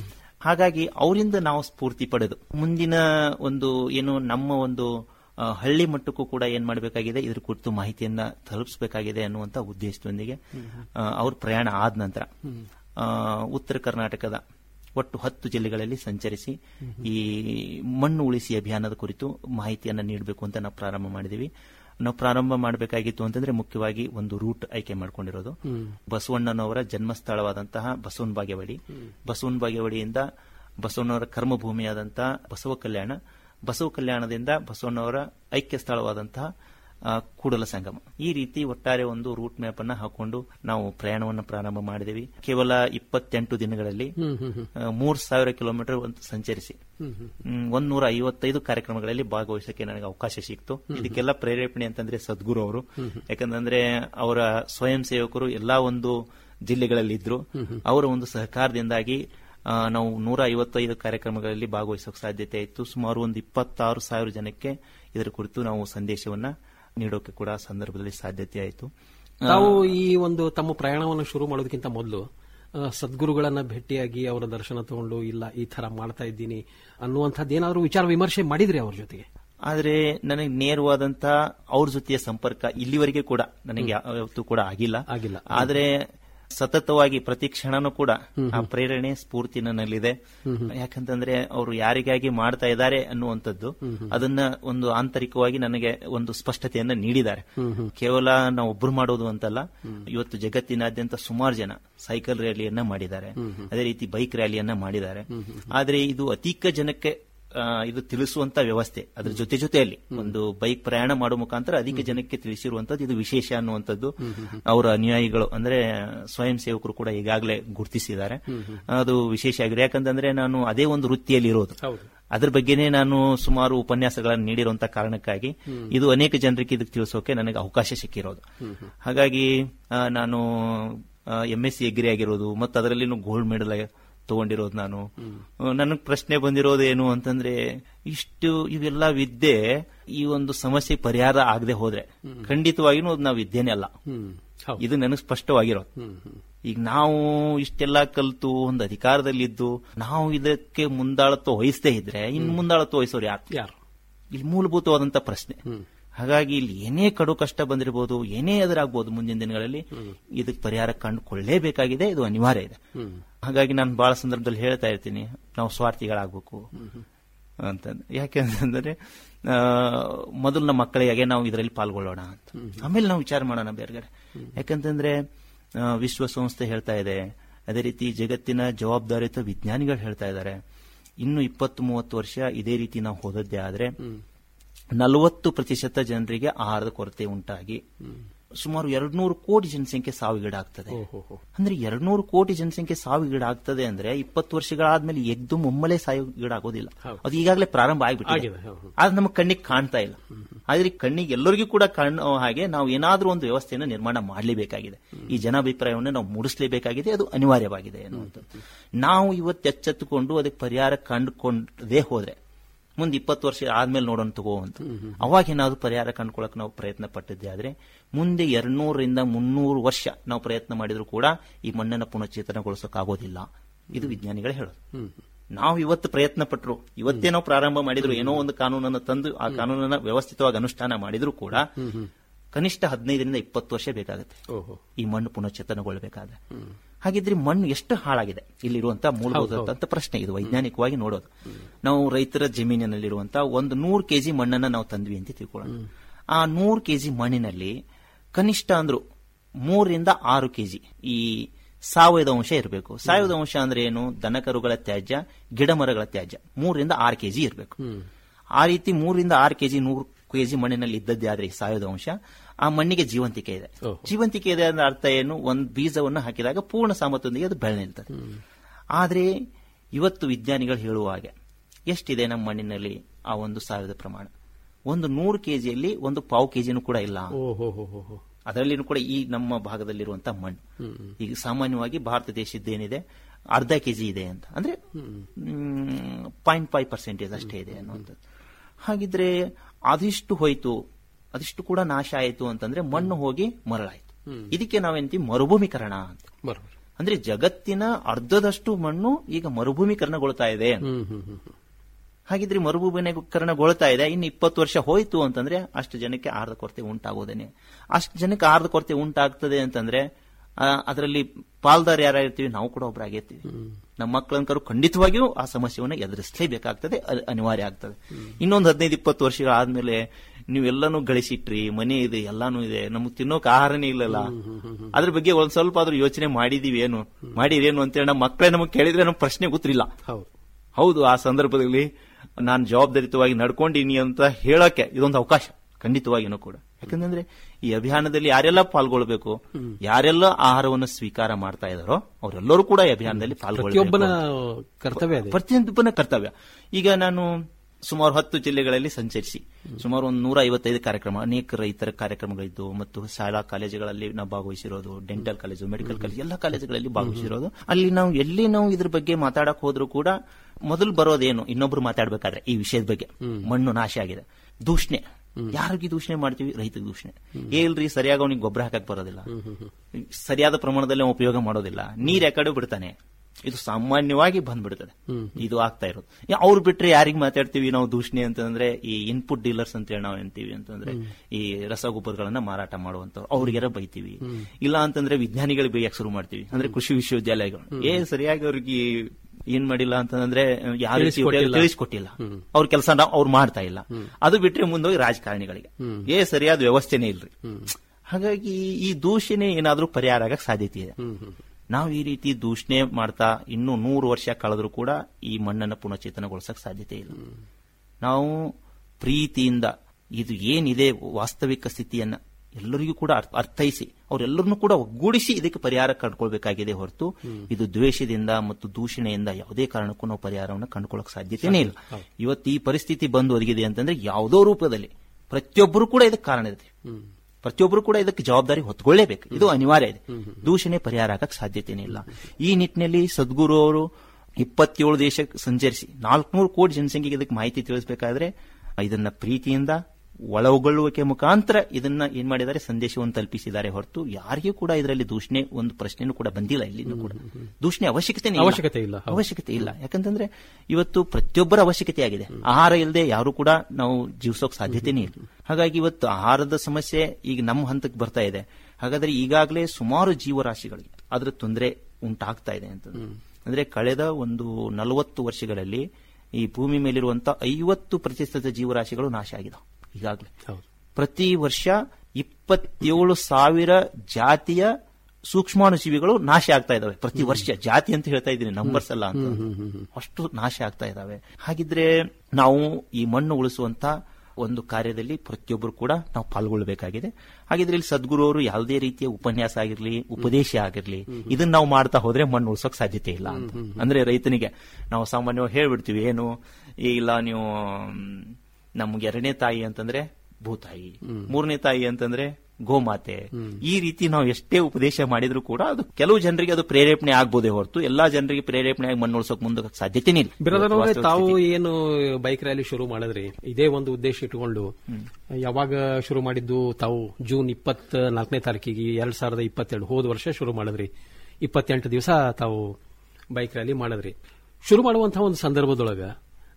ಹಾಗಾಗಿ ಅವರಿಂದ ನಾವು ಸ್ಫೂರ್ತಿ ಪಡೆದು ಮುಂದಿನ ಒಂದು ಏನು ನಮ್ಮ ಒಂದು ಆ, ಹಳ್ಳಿ ಮಟ್ಟಕ್ಕೂ ಕೂಡ ಏನ್ ಮಾಡಬೇಕಾಗಿದೆ ಇದ್ರ ಕುರಿತು ಮಾಹಿತಿಯನ್ನ ತಲುಪಿಸಬೇಕಾಗಿದೆ ಅನ್ನುವಂತ ಉದ್ದೇಶದೊಂದಿಗೆ ಆ, ಅವ್ರ ಪ್ರಯಾಣ ಆದ ನಂತರ ಆ, ಉತ್ತರ ಕರ್ನಾಟಕದ ಒಟ್ಟು ಹತ್ತು ಜಿಲ್ಲೆಗಳಲ್ಲಿ ಸಂಚರಿಸಿ ಈ ಮಣ್ಣು ಉಳಿಸಿ ಅಭಿಯಾನದ ಕುರಿತು ಮಾಹಿತಿಯನ್ನ ನೀಡಬೇಕು ಅಂತ ನಾವು ಪ್ರಾರಂಭ ಮಾಡಿದೀವಿ ನಾವು ಪ್ರಾರಂಭ ಮಾಡಬೇಕಾಗಿತ್ತು ಅಂತಂದ್ರೆ ಮುಖ್ಯವಾಗಿ ಒಂದು ರೂಟ್ ಆಯ್ಕೆ ಮಾಡ್ಕೊಂಡಿರೋದು ಬಸವಣ್ಣನವರ ಜನ್ಮಸ್ಥಳವಾದಂತಹ ಬಸವನ ಬಾಗೇವಾಡಿ ಬಸವನ ಬಾಗೇವಾಡಿಯಿಂದ ಬಸವಣ್ಣವರ ಕರ್ಮಭೂಮಿಯಾದಂತಹ ಬಸವ ಕಲ್ಯಾಣ ಬಸವ ಕಲ್ಯಾಣದಿಂದ ಬಸವಣ್ಣವರ ಐಕ್ಯ ಸ್ಥಳವಾದಂತಹ ಆ, ಕೂಡಲ ಸಂಗಮ ಈ ರೀತಿ ಒಟ್ಟಾರೆ ಒಂದು ರೂಟ್ ಮ್ಯಾಪ್ ಅನ್ನ ಹಾಕೊಂಡು ನಾವು ಪ್ರಯಾಣವನ್ನು ಪ್ರಾರಂಭ ಮಾಡಿದೀವಿ ಕೇವಲ ಇಪ್ಪತ್ತೆಂಟು ದಿನಗಳಲ್ಲಿ ಆ, ಮೂರ್ ಸಾವಿರ ಕಿಲೋಮೀಟರ್ ಒಂದು ಸಂಚರಿಸಿ ಹ್ಮ್, ಒಂದ್ ನೂರ ಐವತ್ತೈದು ಕಾರ್ಯಕ್ರಮಗಳಲ್ಲಿ ಭಾಗವಹಿಸಕ್ಕೆ ನನಗೆ ಅವಕಾಶ ಸಿಕ್ತು ಇದಕ್ಕೆಲ್ಲ ಪ್ರೇರೇಪಣೆ ಅಂತಂದ್ರೆ ಸದ್ಗುರು ಅವರು ಯಾಕಂತಂದ್ರೆ ಅವರ ಸ್ವಯಂ ಸೇವಕರು ಎಲ್ಲಾ ಒಂದು ಜಿಲ್ಲೆಗಳಲ್ಲಿ ಇದ್ರು ಅವರ ಒಂದು ಸಹಕಾರದಿಂದಾಗಿ ಆ, ನಾವು ನೂರ ಐವತ್ತೈದು ಕಾರ್ಯಕ್ರಮಗಳಲ್ಲಿ ಭಾಗವಹಿಸೋಕೆ ಸಾಧ್ಯತೆ ಇತ್ತು ಸುಮಾರು ಒಂದು ಇಪ್ಪತ್ತಾರು ಸಾವಿರ ಜನಕ್ಕೆ ಇದರ ಕುರಿತು ನಾವು ಸಂದೇಶವನ್ನ ನೀಡೋಕೆ ಕೂಡ ಆ ಸಂದರ್ಭದಲ್ಲಿ ಸಾಧ್ಯತೆ ಆಯಿತು ತಾವು ಈ ಒಂದು ತಮ್ಮ ಪ್ರಯಾಣವನ್ನು ಶುರು ಮಾಡೋದಕ್ಕಿಂತ ಮೊದಲು ಆ, ಸದ್ಗುರುಗಳನ್ನ ಭೇಟಿಯಾಗಿ ಅವರ ದರ್ಶನ ತಗೊಂಡು ಇಲ್ಲ ಈ ತರ ಮಾಡ್ತಾ ಇದ್ದೀನಿ ಅನ್ನುವಂಥದ್ದು ಏನಾದ್ರು ವಿಚಾರ ವಿಮರ್ಶೆ ಮಾಡಿದ್ರಿ ಅವ್ರ ಜೊತೆಗೆ ಆದ್ರೆ ನನಗೆ ನೇರವಾದಂತ ಅವ್ರ ಜೊತೆಯ ಸಂಪರ್ಕ ಇಲ್ಲಿವರೆಗೆ ಕೂಡ ನನಗೆ ಯಾವತ್ತೂ ಕೂಡ ಆಗಿಲ್ಲ ಆಗಿಲ್ಲ. ಆದ್ರೆ ಸತತವಾಗಿ ಪ್ರತಿ ಕ್ಷಣನೂ ಕೂಡ ಆ ಪ್ರೇರಣೆ ಸ್ಫೂರ್ತಿ ನನ್ನಲ್ಲಿದೆ ಯಾಕಂತಂದ್ರೆ ಅವರು ಯಾರಿಗಾಗಿ ಮಾಡ್ತಾ ಇದ್ದಾರೆ ಅನ್ನುವಂಥದ್ದು ಅದನ್ನ ಒಂದು ಆಂತರಿಕವಾಗಿ ನನಗೆ ಒಂದು ಸ್ಪಷ್ಟತೆಯನ್ನ ನೀಡಿದ್ದಾರೆ ಕೇವಲ ನಾವು ಒಬ್ರು ಮಾಡೋದು ಅಂತಲ್ಲ ಇವತ್ತು ಜಗತ್ತಿನಾದ್ಯಂತ ಸುಮಾರು ಜನ ಸೈಕಲ್ ರ್ಯಾಲಿಯನ್ನ ಮಾಡಿದ್ದಾರೆ ಅದೇ ರೀತಿ ಬೈಕ್ ರ್ಯಾಲಿಯನ್ನ ಮಾಡಿದ್ದಾರೆ ಆದ್ರೆ ಇದು ಅತೀಕ ಜನಕ್ಕೆ ಆ, ಇದು ತಿಳಿಸುವಂತ ವ್ಯವಸ್ಥೆ ಅದ್ರ ಜೊತೆ ಜೊತೆಯಲ್ಲಿ ಒಂದು ಬೈಕ್ ಪ್ರಯಾಣ ಮಾಡುವ ಮುಖಾಂತರ ಅಧಿಕ ಜನಕ್ಕೆ ತಿಳಿಸಿರುವಂತದ್ದು ಇದು ವಿಶೇಷ ಅನ್ನುವಂಥದ್ದು ಅವರ ಅನುಯಾಯಿಗಳು ಅಂದ್ರೆ ಸ್ವಯಂ ಸೇವಕರು ಕೂಡ ಈಗಾಗಲೇ ಗುರುತಿಸಿದ್ದಾರೆ ಅದು ವಿಶೇಷ ಆಗಿದೆ ಯಾಕಂತಂದ್ರೆ ನಾನು ಅದೇ ಒಂದು ವೃತ್ತಿಯಲ್ಲಿ ಇರೋದು ಅದ್ರ ಬಗ್ಗೆನೇ ನಾನು ಸುಮಾರು ಉಪನ್ಯಾಸಗಳನ್ನು ನೀಡಿರುವಂತ ಕಾರಣಕ್ಕಾಗಿ ಇದು ಅನೇಕ ಜನರಿಗೆ ಇದಕ್ಕೆ ತಿಳಿಸೋಕೆ ನನಗೆ ಅವಕಾಶ ಸಿಕ್ಕಿರೋದು ಹಾಗಾಗಿ ಆ, ನಾನು ಎಂ ಎಸ್ ಸಿ ಎಗ್ರಿ ಆಗಿರೋದು ಮತ್ತು ಅದರಲ್ಲಿ ಗೋಲ್ಡ್ ಮೆಡಲ್ ತಗೊಂಡಿರೋದು ನಾನು ನನಗೆ ಪ್ರಶ್ನೆ ಬಂದಿರೋದು ಏನು ಅಂತಂದ್ರೆ ಇಷ್ಟು ಇವೆಲ್ಲ ವಿದ್ಯೆ ಈ ಒಂದು ಸಮಸ್ಯೆ ಪರಿಹಾರ ಆಗದೆ ಹೋದ್ರೆ ಖಂಡಿತವಾಗಿನೂ ಅದು ನಾವು ವಿದ್ಯೆನೇ ಅಲ್ಲ ಇದು ನನಗೆ ಸ್ಪಷ್ಟವಾಗಿರೋದು ಈಗ ನಾವು ಇಷ್ಟೆಲ್ಲ ಕಲ್ತು ಒಂದು ಅಧಿಕಾರದಲ್ಲಿದ್ದು ನಾವು ಇದಕ್ಕೆ ಮುಂದಾಳತ್ವ ವಹಿಸದೇ ಇದ್ರೆ ಇನ್ನು ಮುಂದಾಳತ್ವ ವಹಿಸೋರು ಯಾರು ಯಾರು ಇಲ್ಲಿ ಮೂಲಭೂತವಾದಂತ ಪ್ರಶ್ನೆ ಹಾಗಾಗಿ ಇಲ್ಲಿ ಏನೇ ಕಡು ಕಷ್ಟ ಬಂದಿರಬಹುದು ಏನೇ ಎದುರಾಗಬಹುದು ಮುಂದಿನ ದಿನಗಳಲ್ಲಿ ಇದಕ್ಕೆ ಪರಿಹಾರ ಕಂಡುಕೊಳ್ಳೇಬೇಕಾಗಿದೆ ಇದು ಅನಿವಾರ್ಯ ಇದೆ ಹಾಗಾಗಿ ನಾನು ಬಹಳ ಸಂದರ್ಭದಲ್ಲಿ ಹೇಳ್ತಾ ಇರ್ತೀನಿ ನಾವು ಸ್ವಾರ್ಥಿಗಳಾಗಬೇಕು ಅಂತ ಯಾಕೆಂತಂದ್ರೆ ಆ, ಮೊದಲು ನಮ್ಮ ಮಕ್ಕಳಿಗೆ ನಾವು ಇದರಲ್ಲಿ ಪಾಲ್ಗೊಳ್ಳೋಣ ಅಂತ ಆಮೇಲೆ ನಾವು ವಿಚಾರ ಮಾಡೋಣ ಬೇರೆ ಬೇರೆ ಯಾಕಂತಂದ್ರೆ ಆ, ವಿಶ್ವಸಂಸ್ಥೆ ಹೇಳ್ತಾ ಇದೆ ಅದೇ ರೀತಿ ಜಗತ್ತಿನ ಜವಾಬ್ದಾರಿಯುತ ವಿಜ್ಞಾನಿಗಳು ಹೇಳ್ತಾ ಇದ್ದಾರೆ ಇನ್ನು ಇಪ್ಪತ್ತು ಮೂವತ್ತು ವರ್ಷ ಇದೇ ರೀತಿ ನಾವು ಹೋದದ್ದೇ ಆದ್ರೆ ನಲವತ್ತು ಪ್ರತಿಶತ ಜನರಿಗೆ ಆಹಾರದ ಕೊರತೆ ಉಂಟಾಗಿ ಸುಮಾರು ಎರಡ್ನೂರು ಕೋಟಿ ಜನಸಂಖ್ಯೆ ಸಾವಿಗೀಡಾಗ್ತದೆ ಅಂದ್ರೆ ಎರಡ್ನೂರು ಕೋಟಿ ಜನಸಂಖ್ಯೆ ಸಾವಿಗೀಡಾಗ್ತದೆ ಅಂದ್ರೆ ಇಪ್ಪತ್ತು ವರ್ಷಗಳಾದ್ಮೇಲೆ ಎದ್ದು ಒಮ್ಮೆಲೆ ಸಾವಿಗೀಡಾಗೋದಿಲ್ಲ ಅದು ಈಗಾಗಲೇ ಪ್ರಾರಂಭ ಆಗಿಬಿಟ್ಟಿದೆ ಆಗಿದೆ, ಹೌದು. ಅದು ನಮ್ಮ ಕಣ್ಣಿಗೆ ಕಾಣ್ತಾ ಇಲ್ಲ ಆದ್ರೆ ಈ ಕಣ್ಣಿಗೆ ಎಲ್ಲರಿಗೂ ಕೂಡ ಕಾಣೋ ಹಾಗೆ ನಾವು ಏನಾದ್ರೂ ಒಂದು ವ್ಯವಸ್ಥೆಯನ್ನು ನಿರ್ಮಾಣ ಮಾಡಲೇಬೇಕಾಗಿದೆ ಈ ಜನಾಭಿಪ್ರಾಯವನ್ನು ನಾವು ಮೂಡಿಸಲೇಬೇಕಾಗಿದೆ ಅದು ಅನಿವಾರ್ಯವಾಗಿದೆ ಅನ್ನುವಂಥದ್ದು ನಾವು ಇವತ್ತು ಎಚ್ಚೆತ್ತುಕೊಂಡು ಅದಕ್ಕೆ ಪರಿಹಾರ ಕಂಡುಕೊಂಡದೇ ಹೋದ್ರೆ ಮುಂದೆ ಇಪ್ಪತ್ತು ವರ್ಷ ಆದ್ಮೇಲೆ ನೋಡೋಣ ತಗೋ ಅಂತ ಅವಾಗ ಏನಾದ್ರು ಪರಿಹಾರ ಕಂಡುಕೊಳ್ಳಕ್ ನಾವು ಪ್ರಯತ್ನ ಪಟ್ಟಿದ್ದೆ ಆದ್ರೆ ಮುಂದೆ ಎರಡ್ನೂರರಿಂದ ಮುನ್ನೂರು ವರ್ಷ ನಾವು ಪ್ರಯತ್ನ ಮಾಡಿದ್ರು ಕೂಡ ಈ ಮಣ್ಣನ್ನು ಪುನಶ್ಚೇತನಗೊಳಿಸೋಕ್ಕಾಗೋದಿಲ್ಲ ಇದು ವಿಜ್ಞಾನಿಗಳೇ ಹೇಳೋದು ನಾವು ಇವತ್ತು ಪ್ರಯತ್ನ ಪಟ್ಟರು ಇವತ್ತೇ ನಾವು ಪ್ರಾರಂಭ ಮಾಡಿದ್ರು ಏನೋ ಒಂದು ಕಾನೂನನ್ನು ತಂದು ಆ ಕಾನೂನನ್ನ ವ್ಯವಸ್ಥಿತವಾಗಿ ಅನುಷ್ಠಾನ ಮಾಡಿದ್ರು ಕೂಡ ಕನಿಷ್ಠ ಹದಿನೈದರಿಂದ ಇಪ್ಪತ್ತು ವರ್ಷ ಬೇಕಾಗುತ್ತೆ ಓಹೋ ಈ ಮಣ್ಣು ಪುನಶ್ಚೇತನಗೊಳ್ಳಬೇಕಾದ್ರೆ ಹಾಗಿದ್ರೆ ಮಣ್ಣು ಎಷ್ಟು ಹಾಳಾಗಿದೆ ಇಲ್ಲಿರುವಂತಹ ಮೂಲಭೂತ ಪ್ರಶ್ನೆ ಇದು ವೈಜ್ಞಾನಿಕವಾಗಿ ನೋಡೋದು ನಾವು ರೈತರ ಜಮೀನಿನಲ್ಲಿರುವಂತಹ ಒಂದು ನೂರು ಕೆಜಿ ಮಣ್ಣನ್ನ ನಾವು ತಂದ್ವಿ ಅಂತ ತಿಳ್ಕೊಳ್ಳೋಣ ಆ ನೂರು ಕೆಜಿ ಮಣ್ಣಿನಲ್ಲಿ ಕನಿಷ್ಠ ಅಂದ್ರು ಮೂರರಿಂದ ಆರು ಕೆಜಿ ಈ ಸಾವಯವ ಅಂಶ ಇರಬೇಕು ಸಾವಯವ ಅಂಶ ಅಂದ್ರೆ ಏನು ದನಕರುಗಳ ತ್ಯಾಜ್ಯ ಗಿಡ ಮರಗಳ ತ್ಯಾಜ್ಯ ಮೂರರಿಂದ ಆರು ಕೆಜಿ ಇರಬೇಕು ಆ ರೀತಿ ಮೂರರಿಂದ ಆರು ಕೆಜಿ ನೂರು ಕೆಜಿ ಮಣ್ಣಿನಲ್ಲಿ ಇದ್ದದ್ದೇ ಆದ್ರೆ ಈ ಸಾವಯವ ಅಂಶ ಆ ಮಣ್ಣಿಗೆ ಜೀವಂತಿಕೆ ಇದೆ ಓಹೋ. ಜೀವಂತಿಕೆ ಇದೆ ಅಂದ್ರೆ ಅರ್ಥ ಏನು ಒಂದು ಬೀಜವನ್ನು ಹಾಕಿದಾಗ ಪೂರ್ಣ ಸಾಮರ್ಥ್ಯದೊಂದಿಗೆ ಅದು ಬೆಳೆ ನಿಲ್ತದೆ ಆದ್ರೆ ಇವತ್ತು ವಿಜ್ಞಾನಿಗಳು ಹೇಳುವ ಹಾಗೆ ಎಷ್ಟಿದೆ ನಮ್ಮ ಮಣ್ಣಿನಲ್ಲಿ ಆ ಒಂದು ಸಾವಿರದ ಪ್ರಮಾಣ ಒಂದು ನೂರು ಕೆಜಿಯಲ್ಲಿ ಒಂದು ಪಾವು ಕೆಜಿನೂ ಕೂಡ ಇಲ್ಲ ಓಹೋ ಹೋ ಹೋ ಹೋ ಅದರಲ್ಲಿನೂ ಕೂಡ ಈ ನಮ್ಮ ಭಾಗದಲ್ಲಿರುವಂತಹ ಮಣ್ಣು ಈಗ ಸಾಮಾನ್ಯವಾಗಿ ಭಾರತ ದೇಶದ್ದೇನಿದೆ ಅರ್ಧ ಕೆಜಿ ಇದೆ ಅಂತ ಅಂದ್ರೆ ಪಾಯಿಂಟ್ ಫೈವ್ ಪರ್ಸೆಂಟೇಜ್ ಅಷ್ಟೇ ಇದೆ ಅನ್ನುವಂಥದ್ದು ಹಾಗಿದ್ರೆ ಅದಿಷ್ಟು ಹೋಯ್ತು ಅದಿಷ್ಟು ಕೂಡ ನಾಶ ಆಯಿತು ಅಂತಂದ್ರೆ ಮಣ್ಣು ಹೋಗಿ ಮರಳಾಯ್ತು ಇದಕ್ಕೆ ನಾವೇಂತೀವಿ ಮರುಭೂಮೀಕರಣ ಅಂತ ಬರೋಬರ್ ಅಂದ್ರೆ ಜಗತ್ತಿನ ಅರ್ಧದಷ್ಟು ಮಣ್ಣು ಈಗ ಮರುಭೂಮೀಕರಣಗೊಳ್ತಾ ಇದೆ ಅಂತ. ಹ್ಮ್ ಹ್ಮ್ ಹ್ಮ್ ಹ್ಮ್. ಹಾಗಿದ್ರೆ ಮರುಭೂಮೀಕರಣಗೊಳ್ತಾ ಇದೆ ಇನ್ನು ಇಪ್ಪತ್ತು ವರ್ಷ ಹೋಯ್ತು ಅಂತಂದ್ರೆ ಅಷ್ಟು ಜನಕ್ಕೆ ಆಹಾರದ ಕೊರತೆ ಉಂಟಾಗೋದೇನೆ ಅಷ್ಟು ಜನಕ್ಕೆ ಆಹಾರದ ಕೊರತೆ ಉಂಟಾಗ್ತದೆ ಅಂತಂದ್ರೆ ಅದರಲ್ಲಿ ಪಾಲ್ದಾರ್ ಯಾರಿರ್ತೀವಿ ನಾವು ಕೂಡ ಒಬ್ಬರಾಗಿರ್ತೀವಿ ನಮ್ಮ ಮಕ್ಕಳಂಕರು ಖಂಡಿತವಾಗಿಯೂ ಆ ಸಮಸ್ಯೆಯನ್ನು ಎದುರಿಸಲೇಬೇಕಾಗ್ತದೆ ಅದು ಅನಿವಾರ್ಯ ಆಗ್ತದೆ ಇನ್ನೊಂದು ಹದಿನೈದು ಇಪ್ಪತ್ತು ವರ್ಷಗಳಾದ್ಮೇಲೆ ನೀವೆಲ್ಲಾನು ಗಳಿಸಿಟ್ರಿ ಮನೆ ಇದೆ ಎಲ್ಲಾನು ಇದೆ ನಮ್ಗೆ ತಿನ್ನೋಕೆ ಆಹಾರನೇ ಇಲ್ಲಲ್ಲ ಅದ್ರ ಬಗ್ಗೆ ಒಂದ್ ಸ್ವಲ್ಪ ಆದ್ರೂ ಯೋಚನೆ ಮಾಡಿದೀವಿ ಏನು ಮಾಡಿರೇನು ಅಂತೇಳಿ ನಮ್ಮ ಮಕ್ಕಳೇ ನಮಗೆ ಕೇಳಿದ್ರೆ ನಮ್ಗೆ ಪ್ರಶ್ನೆ ಗೊತ್ತಿಲ್ಲ ಹೌದು ಹೌದು ಆ ಸಂದರ್ಭದಲ್ಲಿ ನಾನು ಜವಾಬ್ದಾರಿತವಾಗಿ ನಡ್ಕೊಂಡಿನಿ ಅಂತ ಹೇಳಕ್ಕೆ ಇದೊಂದು ಅವಕಾಶ ಖಂಡಿತವಾಗಿನೂ ಕೂಡ ಯಾಕಂದ್ರೆ ಈ ಅಭಿಯಾನದಲ್ಲಿ ಯಾರೆಲ್ಲ ಪಾಲ್ಗೊಳ್ಬೇಕು ಯಾರೆಲ್ಲ ಆಹಾರವನ್ನು ಸ್ವೀಕಾರ ಮಾಡ್ತಾ ಇದಾರೋ ಅವರೆಲ್ಲರೂ ಕೂಡ ಈ ಅಭಿಯಾನದಲ್ಲಿ ಪ್ರತಿಯೊಬ್ಬನ ಪಾಲ್ಗೊಳ್ಬೇಕು ಕರ್ತವ್ಯ ಇದೆ ಪ್ರತಿಯೊಬ್ಬನ ಕರ್ತವ್ಯ ಈಗ ನಾನು ಸುಮಾರು ಹತ್ತು ಜಿಲ್ಲೆಗಳಲ್ಲಿ ಸಂಚರಿಸಿ ಸುಮಾರು ಒಂದು ನೂರ ಐವತ್ತೈದು ಕಾರ್ಯಕ್ರಮ ಅನೇಕ ರೈತರ ಕಾರ್ಯಕ್ರಮಗಳಿದ್ದು ಮತ್ತು ಶಾಲಾ ಕಾಲೇಜುಗಳಲ್ಲಿ ನಾವು ಭಾಗವಹಿಸಿರೋದು ಡೆಂಟಲ್ ಕಾಲೇಜು ಮೆಡಿಕಲ್ ಕಾಲೇಜು ಎಲ್ಲ ಕಾಲೇಜುಗಳಲ್ಲಿ ಭಾಗವಹಿಸಿರೋದು ಅಲ್ಲಿ ನಾವು ಎಲ್ಲಿ ನಾವು ಇದ್ರ ಬಗ್ಗೆ ಮಾತಾಡಕ್ ಹೋದ್ರು ಕೂಡ ಮೊದಲು ಬರೋದೇನು ಇನ್ನೊಬ್ರು ಮಾತಾಡ್ಬೇಕಾದ್ರೆ ಈ ವಿಷಯದ ಬಗ್ಗೆ ಮಣ್ಣು ನಾಶ ಆಗಿದೆ ದೂಷಣೆ ಯಾರಿಗೆ ದೂಷಣೆ ಮಾಡ್ತೀವಿ ರೈತಗೆ ದೂಷಣೆ ಏಲ್ರಿ ಸರಿಯಾಗಿ ಅವನಿಗೆ ಗೊಬ್ಬರ ಹಾಕಕ್ ಬರೋದಿಲ್ಲ ಸರಿಯಾದ ಪ್ರಮಾಣದಲ್ಲಿ ಅವ ಉಪಯೋಗ ಮಾಡೋದಿಲ್ಲ ನೀರ್ ಯಾಕಡೆ ಬಿಡ್ತಾನೆ ಇದು ಸಾಮಾನ್ಯವಾಗಿ ಬಂದ್ಬಿಡ್ತದೆ ಇದು ಆಗ್ತಾ ಇರೋದು ಯಾ- ಅವ್ರು ಬಿಟ್ರೆ ಯಾರಿಗ್ ಮಾತಾಡ್ತೀವಿ ನಾವು ದೂಷಣೆ ಅಂತಂದ್ರೆ ಈ ಇನ್ಪುಟ್ ಡೀಲರ್ಸ್ ಅಂತ ಹೇಳಿ ನಾವು ಅಂತೀವಿ ಅಂತಂದ್ರೆ ಈ ರಸಗೊಬ್ಬರಗಳನ್ನ ಮಾರಾಟ ಮಾಡುವಂತವ್ರು ಅವ್ರಿಗೆಲ್ಲ ಬೈತೀವಿ ಇಲ್ಲ ಅಂತಂದ್ರೆ ವಿಜ್ಞಾನಿಗಳಿಗೆ ಬೈಯಕ್ ಶುರು ಮಾಡ್ತೀವಿ ಅಂದ್ರೆ ಕೃಷಿ ವಿಶ್ವವಿದ್ಯಾಲಯಗಳು ಏ ಸರಿಯಾಗಿ ಅವ್ರಿಗೆ ಏನ್ ಮಾಡಿಲ್ಲ ಅಂತಂದ್ರೆ ಯಾವ ರೀತಿ ತಿಳಿಸ್ಕೊಟ್ಟಿಲ್ಲ. ತಿಳಿಸ್ಕೊಟ್ಟಿಲ್ಲ ಅವ್ರ ಕೆಲಸ ಅವ್ರು ಮಾಡ್ತಾ ಇಲ್ಲ ಅದು ಬಿಟ್ರೆ ಮುಂದೋಗಿ ರಾಜಕಾರಣಿಗಳಿಗೆ ಏ ಸರಿಯಾದ ವ್ಯವಸ್ಥೆನೇ ಇಲ್ರಿ ಹಾಗಾಗಿ ಈ ದೂಷಣೆ ಏನಾದ್ರೂ ಪರಿಹಾರ ಆಗಕ್ ಸಾಧ್ಯತೆ ಇದೆ ನಾವು ಈ ರೀತಿ ದೂಷಣೆ ಮಾಡ್ತಾ ಇನ್ನೂ ನೂರು ವರ್ಷ ಕಳೆದ್ರೂ ಕೂಡ ಈ ಮಣ್ಣನ್ನು ಪುನಶ್ಚೇತನಗೊಳಿಸಕ್ ಸಾಧ್ಯತೆ ಇಲ್ಲ ನಾವು ಪ್ರೀತಿಯಿಂದ ಇದು ಏನಿದೆ ವಾಸ್ತವಿಕ ಸ್ಥಿತಿಯನ್ನ ಎಲ್ಲರಿಗೂ ಕೂಡ ಅರ್ಥ- ಅರ್ಥೈಸಿ ಅವರೆಲ್ಲರನ್ನೂ ಕೂಡ ಒಗ್ಗೂಡಿಸಿ ಇದಕ್ಕೆ ಪರಿಹಾರ ಕಂಡುಕೊಳ್ಬೇಕಾಗಿದೆ ಹೊರತು ಇದು ದ್ವೇಷದಿಂದ ಮತ್ತು ದೂಷಣೆಯಿಂದ ಯಾವುದೇ ಕಾರಣಕ್ಕೂ ನಾವು ಪರಿಹಾರವನ್ನು ಕಂಡುಕೊಳ್ಳಕ್ ಸಾಧ್ಯತೆನೇ ಇಲ್ಲ ಇವತ್ತು ಈ ಪರಿಸ್ಥಿತಿ ಬಂದು ಒದಗಿದೆ ಅಂತಂದ್ರೆ ಯಾವುದೋ ರೂಪದಲ್ಲಿ ಪ್ರತಿಯೊಬ್ಬರು ಕೂಡ ಇದಕ್ಕೆ ಕಾರಣ ಇದೆ ಪ್ರತಿಯೊಬ್ಬರು ಕೂಡ ಇದಕ್ಕೆ ಜವಾಬ್ದಾರಿ ಹೊತ್ಕೊಳ್ಳೇಬೇಕು ಇದು ಅನಿವಾರ್ಯ ಇದೆ ದೂಷಣೆ ಪರಿಹಾರ ಆಗಕ್ಕೆ ಸಾಧ್ಯತೆನೇ ಇಲ್ಲ ಈ ನಿಟ್ಟಿನಲ್ಲಿ ಸದ್ಗುರು ಅವರು ಇಪ್ಪತ್ತೇಳು ದೇಶಕ್ಕೆ ಸಂಚರಿಸಿ ನಾಲ್ಕುನೂರು ಕೋಟಿ ಜನಸಂಖ್ಯೆಗೆ ಇದಕ್ಕೆ ಮಾಹಿತಿ ತಿಳಿಸಬೇಕಾದ್ರೆ ಇದನ್ನ ಪ್ರೀತಿಯಿಂದ ಒಳಗೊಳ್ಳುವಿಕೆ ಮುಖಾಂತರ ಇದನ್ನ ಏನ್ ಮಾಡಿದ್ದಾರೆ ಸಂದೇಶವನ್ನು ತಲುಪಿಸಿದ್ದಾರೆ ಹೊರತು ಯಾರಿಗೂ ಕೂಡ ಇದರಲ್ಲಿ ದೂಷಣೆ ಒಂದು ಪ್ರಶ್ನೆನೂ ಕೂಡ ಬಂದಿಲ್ಲ ಇಲ್ಲಿನೂ ಕೂಡ ದೂಷಣೆ ಅವಶ್ಯಕತೆ ಅವಶ್ಯಕತೆ ಇಲ್ಲ, ಹೌದು. ಅವಶ್ಯಕತೆ ಇಲ್ಲ ಯಾಕಂತಂದ್ರೆ ಇವತ್ತು ಪ್ರತಿಯೊಬ್ಬರ ಅವಶ್ಯಕತೆ ಆಗಿದೆ ಆಹಾರ ಇಲ್ಲದೆ ಯಾರು ಕೂಡ ನಾವು ಜೀವಿಸೋಕ್ ಸಾಧ್ಯತೆನೇ ಇಲ್ಲ ಹಾಗಾಗಿ ಇವತ್ತು ಆಹಾರದ ಸಮಸ್ಯೆ ಈಗ ನಮ್ಮ ಹಂತಕ್ಕೆ ಬರ್ತಾ ಇದೆ ಹಾಗಾದ್ರೆ ಈಗಾಗಲೇ ಸುಮಾರು ಜೀವರಾಶಿಗಳಿಗೆ ಅದರ ತೊಂದರೆ ಉಂಟಾಗ್ತಾ ಇದೆ ಅಂತ ಅಂದ್ರೆ ಕಳೆದ ಒಂದು ನಲವತ್ತು ವರ್ಷಗಳಲ್ಲಿ ಈ ಭೂಮಿ ಮೇಲಿರುವಂತಹ ಐವತ್ತು ಪ್ರತಿಶತ ಜೀವರಾಶಿಗಳು ನಾಶ ಆಗಿದಾವೆ ಈಗಾಗಲೇ ಹೌದು ಪ್ರತಿ ವರ್ಷ ಇಪ್ಪತ್ತೇಳು ಸಾವಿರ ಜಾತಿಯ ಸೂಕ್ಷ್ಮಾಣು ಜೀವಿಗಳು ನಾಶ ಆಗ್ತಾ ಇದಾವೆ ಪ್ರತಿ ವರ್ಷ ಜಾತಿ ಅಂತ ಹೇಳ್ತಾ ಇದ್ದೀನಿ ನಂಬರ್ಸ್ ಅಲ್ಲ ಅಂತ ಅಷ್ಟು ನಾಶ ಆಗ್ತಾ ಇದಾವೆ ಹಾಗಿದ್ರೆ ನಾವು ಈ ಮಣ್ಣು ಉಳಿಸುವಂತ ಒಂದು ಕಾರ್ಯದಲ್ಲಿ ಪ್ರತಿಯೊಬ್ಬರು ಕೂಡ ನಾವು ಪಾಲ್ಗೊಳ್ಳಬೇಕಾಗಿದೆ ಹಾಗಿದ್ರೆ ಇಲ್ಲಿ ಸದ್ಗುರು ಅವರು ಯಾವುದೇ ರೀತಿಯ ಉಪನ್ಯಾಸ ಆಗಿರ್ಲಿ ಉಪದೇಶ ಆಗಿರ್ಲಿ ಇದನ್ನ ನಾವು ಮಾಡ್ತಾ ಹೋದ್ರೆ ಮಣ್ಣು ಉಳಿಸೋಕ್ ಸಾಧ್ಯತೆ ಇಲ್ಲ ಅಂತ ಅಂದ್ರೆ ರೈತನಿಗೆ ನಾವು ಸಾಮಾನ್ಯವಾಗಿ ಹೇಳ್ಬಿಡ್ತೀವಿ ಏನು ಈ ಇಲ್ಲ ನೀವು ಮ್, ನಮ್ಗೆ ಎರಡನೇ ತಾಯಿ ಅಂತಂದ್ರೆ ಭೂತಾಯಿ ಮೂರನೇ ತಾಯಿ ಅಂತಂದ್ರೆ ಗೋಮಾತೆ ಈ ರೀತಿ ನಾವು ಎಷ್ಟೇ ಉಪದೇಶ ಮಾಡಿದ್ರು ಕೂಡ ಅದು ಕೆಲವು ಜನರಿಗೆ ಅದು ಪ್ರೇರೇಪಣೆ ಆಗ್ಬೋದೇ ಹೊರತು ಎಲ್ಲಾ ಜನರಿಗೆ ಪ್ರೇರೇಪಣೆ ಆಗಿ ಮಣ್ಣು ಉಳಿಸೋಕ್ ಮುಂದೆ ಸಾಧ್ಯತೆನೇ ಇಲ್ಲ ಬಿರಾದರ್ ಅವರೇ, ವಾಸ್ತವ ತಾವು ಸ್ಥಿತಿ. ಏನು ಬೈಕ್ ರ್ಯಾಲಿ ಶುರು ಮಾಡಿದ್ರಿ ಇದೇ ಒಂದು ಉದ್ದೇಶ ಇಟ್ಟುಕೊಂಡು ಯಾವಾಗ ಶುರು ಮಾಡಿದ್ದು ತಾವು ಜೂನ್ ಇಪ್ಪತ್ ನಾಲ್ಕನೇ ತಾರೀಕಿಗೆ ಎರಡ್ ಸಾವಿರದ ಇಪ್ಪತ್ತೆರಡು ಹೋದ ವರ್ಷ ಶುರು ಮಾಡಿದ್ರಿ ಇಪ್ಪತ್ತೆಂಟು ದಿವಸ ತಾವು ಬೈಕ್ ರ್ಯಾಲಿ ಮಾಡಿದ್ರಿ ಶುರು ಮಾಡುವಂತಹ ಒಂದು ಸಂದರ್ಭದೊಳಗ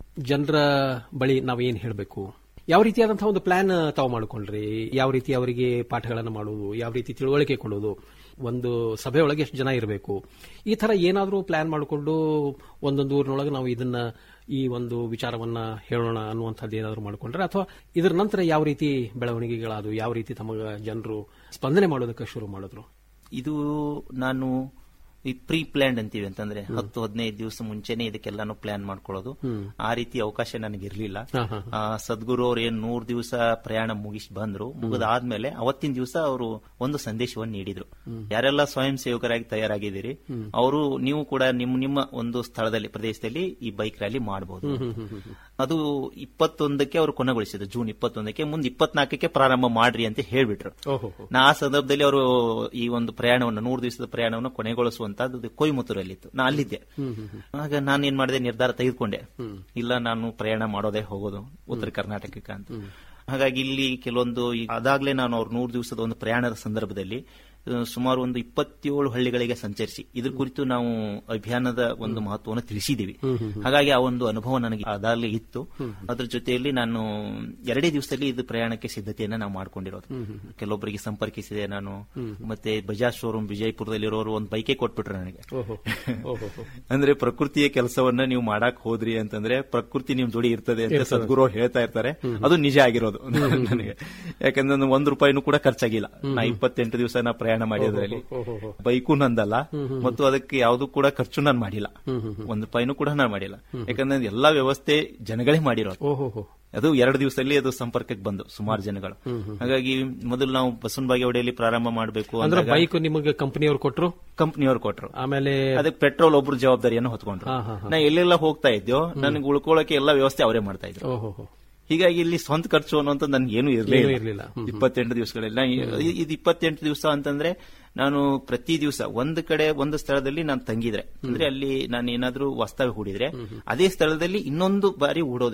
ಜನರ ಬಳಿ ನಾವು ಏನ್ ಹೇಳಬೇಕು ಯಾವ ರೀತಿಯಾದಂತಹ ಒಂದು ಪ್ಲಾನ್ ತಾವು ಮಾಡ್ಕೊಂಡ್ರಿ ಯಾವ ರೀತಿ ಅವರಿಗೆ ಪಾಠಗಳನ್ನು ಮಾಡುವುದು ಯಾವ ರೀತಿ ತಿಳುವಳಿಕೆ ಕೊಡೋದು ಒಂದು ಸಭೆಯೊಳಗೆ ಎಷ್ಟು ಜನ ಇರಬೇಕು ಈ ತರ ಏನಾದರೂ ಪ್ಲಾನ್ ಮಾಡಿಕೊಂಡು ಒಂದೊಂದು ಊರಿನೊಳಗೆ ನಾವು ಇದನ್ನ ಈ ಒಂದು ವಿಚಾರವನ್ನ ಹೇಳೋಣ ಅನ್ನುವಂಥದ್ದು ಏನಾದರೂ ಮಾಡ್ಕೊಂಡ್ರೆ ಅಥವಾ ಇದರ ನಂತರ ಯಾವ ರೀತಿ ಬೆಳವಣಿಗೆಗಳಾದವು ಯಾವ ರೀತಿ ತಮಗ ಜನರು ಸ್ಪಂದನೆ ಮಾಡೋದಕ್ಕೆ ಶುರು ಮಾಡಿದ್ರು ಇದು ನಾನು ಈ ಪ್ರೀ ಪ್ಲಾನ್ಡ್ ಅಂತೀವಿ ಅಂತಂದ್ರೆ ಹತ್ತು ಹದಿನೈದು ದಿವಸ ಮುಂಚೆನೆ ಇದಕ್ಕೆಲ್ಲಾನು ಪ್ಲಾನ್ ಮಾಡ್ಕೊಳ್ಳೋದು ಆ ರೀತಿ ಅವಕಾಶ ನನಗೆ ಇರ್ಲಿಲ್ಲ ಹಾ, ಹಾ, ಆ, ಸದ್ಗುರು ಅವ್ರು ಏನ್ ನೂರ್ ದಿವಸ ಪ್ರಯಾಣ ಮುಗಿಸಿ ಬಂದ್ರು ಮುಗಿದಾದ್ಮೇಲೆ ಅವತ್ತಿನ ದಿವಸ ಅವರು ಒಂದು ಸಂದೇಶವನ್ನು ನೀಡಿದ್ರು ಯಾರೆಲ್ಲ ಸ್ವಯಂ ಸೇವಕರಾಗಿ ತಯಾರಾಗಿದ್ದೀರಿ ಅವರು ನೀವು ಕೂಡ ನಿಮ್ಮ ನಿಮ್ಮ ಒಂದು ಸ್ಥಳದಲ್ಲಿ ಪ್ರದೇಶದಲ್ಲಿ ಈ ಬೈಕ್ ರ್ಯಾಲಿ ಮಾಡಬಹುದು ಅದು ಇಪ್ಪತ್ತೊಂದಕ್ಕೆ ಅವರು ಕೊನೆಗೊಳಿಸಿದ್ರು ಜೂನ್ ಇಪ್ಪತ್ತೊಂದಕ್ಕೆ ಮುಂದೆ ಇಪ್ಪತ್ನಾಲ್ಕಕ್ಕೆ ಪ್ರಾರಂಭ ಮಾಡ್ರಿ ಅಂತ ಹೇಳ್ಬಿಟ್ರು ಓಹೋ ನಾ ಆ ಸಂದರ್ಭದಲ್ಲಿ ಅವರು ಈ ಒಂದು ಪ್ರಯಾಣವನ್ನು ನೂರು ದಿವಸದ ಪ್ರಯಾಣವನ್ನು ಕೊನೆಗೊಳಿಸುವಂತದ್ದು ಕೊಯಮತ್ತೂರಲ್ಲಿತ್ತು ನಾ ಅಲ್ಲಿದ್ದೆ ಆಗ ನಾನು ಏನ್ ಮಾಡಿದೆ ನಿರ್ಧಾರ ತೆಗೆದುಕೊಂಡೆ ಇಲ್ಲ ನಾನು ಪ್ರಯಾಣ ಮಾಡೋದೇ ಹೋಗೋದು ಉತ್ತರ ಕರ್ನಾಟಕಕ್ಕೆ ಅಂತ ಹಾಗಾಗಿ ಇಲ್ಲಿ ಕೆಲವೊಂದು ಈ- ಅದಾಗ್ಲೇ ನಾನು ಅವ್ರ ನೂರು ದಿವಸದ ಒಂದು ಪ್ರಯಾಣದ ಸಂದರ್ಭದಲ್ಲಿ ಆ, ಸುಮಾರು ಒಂದು ಇಪ್ಪತ್ತೇಳು ಹಳ್ಳಿಗಳಿಗೆ ಸಂಚರಿಸಿ ಇದ್ರ ಕುರಿತು ನಾವು ಅಭಿಯಾನದ ಒಂದು ಮಹತ್ವವನ್ನು ತಿಳಿಸಿದ್ದೀವಿ ಹಾಗಾಗಿ ಆ ಒಂದು ಅನುಭವ ನನಗೆ ಅದಾಗಲೇ ಇತ್ತು ಅದ್ರ ಜೊತೆಯಲ್ಲಿ ನಾನು ಎರಡೇ ದಿವಸದಲ್ಲಿ ಇದು ಪ್ರಯಾಣಕ್ಕೆ ಸಿದ್ಧತೆಯನ್ನ ನಾವು ಮಾಡ್ಕೊಂಡಿರೋದು ಕೆಲವೊಬ್ಬರಿಗೆ ಸಂಪರ್ಕಿಸಿದೆ ನಾನು ಮತ್ತೆ ಬಜಾಜ್ ಶೋರೂಮ್ ವಿಜಯಪುರದಲ್ಲಿರೋರು ಒಂದು ಬೈಕೆ ಕೊಟ್ಬಿಟ್ರು ನನಗೆ ಓಹೋ ಓಹೋ ಅಂದ್ರೆ ಪ್ರಕೃತಿಯ ಕೆಲಸವನ್ನ ನೀವು ಮಾಡಕ್ ಹೋದ್ರಿ ಅಂತಂದ್ರೆ ಪ್ರಕೃತಿ ನಿಮ್ ಜೋಡಿ ಇರ್ತದೆ ಅಂತ ಸದ್ಗುರು ಅವ್ರು ಹೇಳ್ತಾ ಇರ್ತಾರೆ ಅದು ನಿಜ ಆಗಿರೋದು ನನಗೆ ಯಾಕಂದ್ರೆ ನಾನು ಒಂದ್ ರೂಪಾಯಿನೂ ಕೂಡ ಖರ್ಚಾಗಿಲ್ಲ ನಾ ಇಪ್ಪತ್ತೆಂಟು ದಿವಸ ನಾ ಪ್ರಯಾಣ ಮಾಡಿದ್ರಲ್ಲಿ ಬೈಕು ನಂದಲ್ಲ ಮತ್ತು ಅದಕ್ಕೆ ಯಾವ್ದು ಕೂಡ ಖರ್ಚು ನಾನು ಮಾಡಿಲ್ಲ ಒಂದ್ ರೂಪಾಯಿನೂ ಕೂಡ ನಾನು ಮಾಡಿಲ್ಲ ಯಾಕಂದ್ರೆ ಎಲ್ಲಾ ವ್ಯವಸ್ಥೆ ಜನಗಳೇ ಮಾಡಿರೋದು ಓಹೋ ಅದು ಎರಡು ದಿವಸದಲ್ಲಿ ಅದು ಸಂಪರ್ಕಕ್ಕೆ ಬಂದು ಸುಮಾರು ಜನಗಳು ಹಾಗಾಗಿ ಮೊದಲು ನಾವು ಬಸವನ ಬಾಗೇವಾಡಿಯಲ್ಲಿ ಪ್ರಾರಂಭ ಮಾಡಬೇಕು ಅಂದ್ರೆ ಅಂದ್ರೆ ಬೈಕ್ ನಿಮಗೆ ಕಂಪನಿಯವರು ಕೊಟ್ರು ಕಂಪ್ನಿಯವರು ಕೊಟ್ರು ಆಮೇಲೆ ಅದಕ್ಕೆ ಪೆಟ್ರೋಲ್ ಒಬ್ರು ಜವಾಬ್ದಾರಿಯನ್ನು ಹೊತ್ಕೊಂಡ್ರು ಹಾ, ಹಾ, ಹಾ. ನಾ ಎಲ್ಲೆಲ್ಲ ಹೋಗ್ತಾ ಇದ್ದೋ ನನಗೆ ಉಳ್ಕೊಳ್ಳೋಕೆ ಎಲ್ಲ ವ್ಯವಸ್ಥೆ ಅವರೇ ಮಾಡ್ತಾ ಇದ್ರು ಓಹೋ ಹೀಗಾಗಿ ಇಲ್ಲಿ ಸ್ವಂತ ಖರ್ಚು ಅನ್ನುವಂತ ನನ್ಗೆ ಏನು ಏನೂ ಇರಲಿಲ್ಲ ಇರ್ಲಿಲ್ಲ. ಹ್ಮ್, ಹ್ಮ್. ಇಪ್ಪತ್ತೆಂಟು ದಿವಸಗಳಲ್ಲಿ ನಾ ಈ- ಇದು ಇಪ್ಪತ್ತೆಂಟು ದಿವಸ ಅಂತಂದ್ರೆ ನಾನು ಪ್ರತಿ ದಿವಸ ಒಂದು ಕಡೆ ಒಂದು ಸ್ಥಳದಲ್ಲಿ ನಾನು ತಂಗಿದ್ರೆ ಅಂದ್ರೆ ಅಲ್ಲಿ ನಾನು ಏನಾದ್ರೂ ವಾಸ್ತವ್ಯ ಹೂಡಿದ್ರೆ ಅದೇ ಸ್ಥಳದಲ್ಲಿ ಇನ್ನೊಂದು ಬಾರಿ ಹೂಡೋದಿಲ್ಲ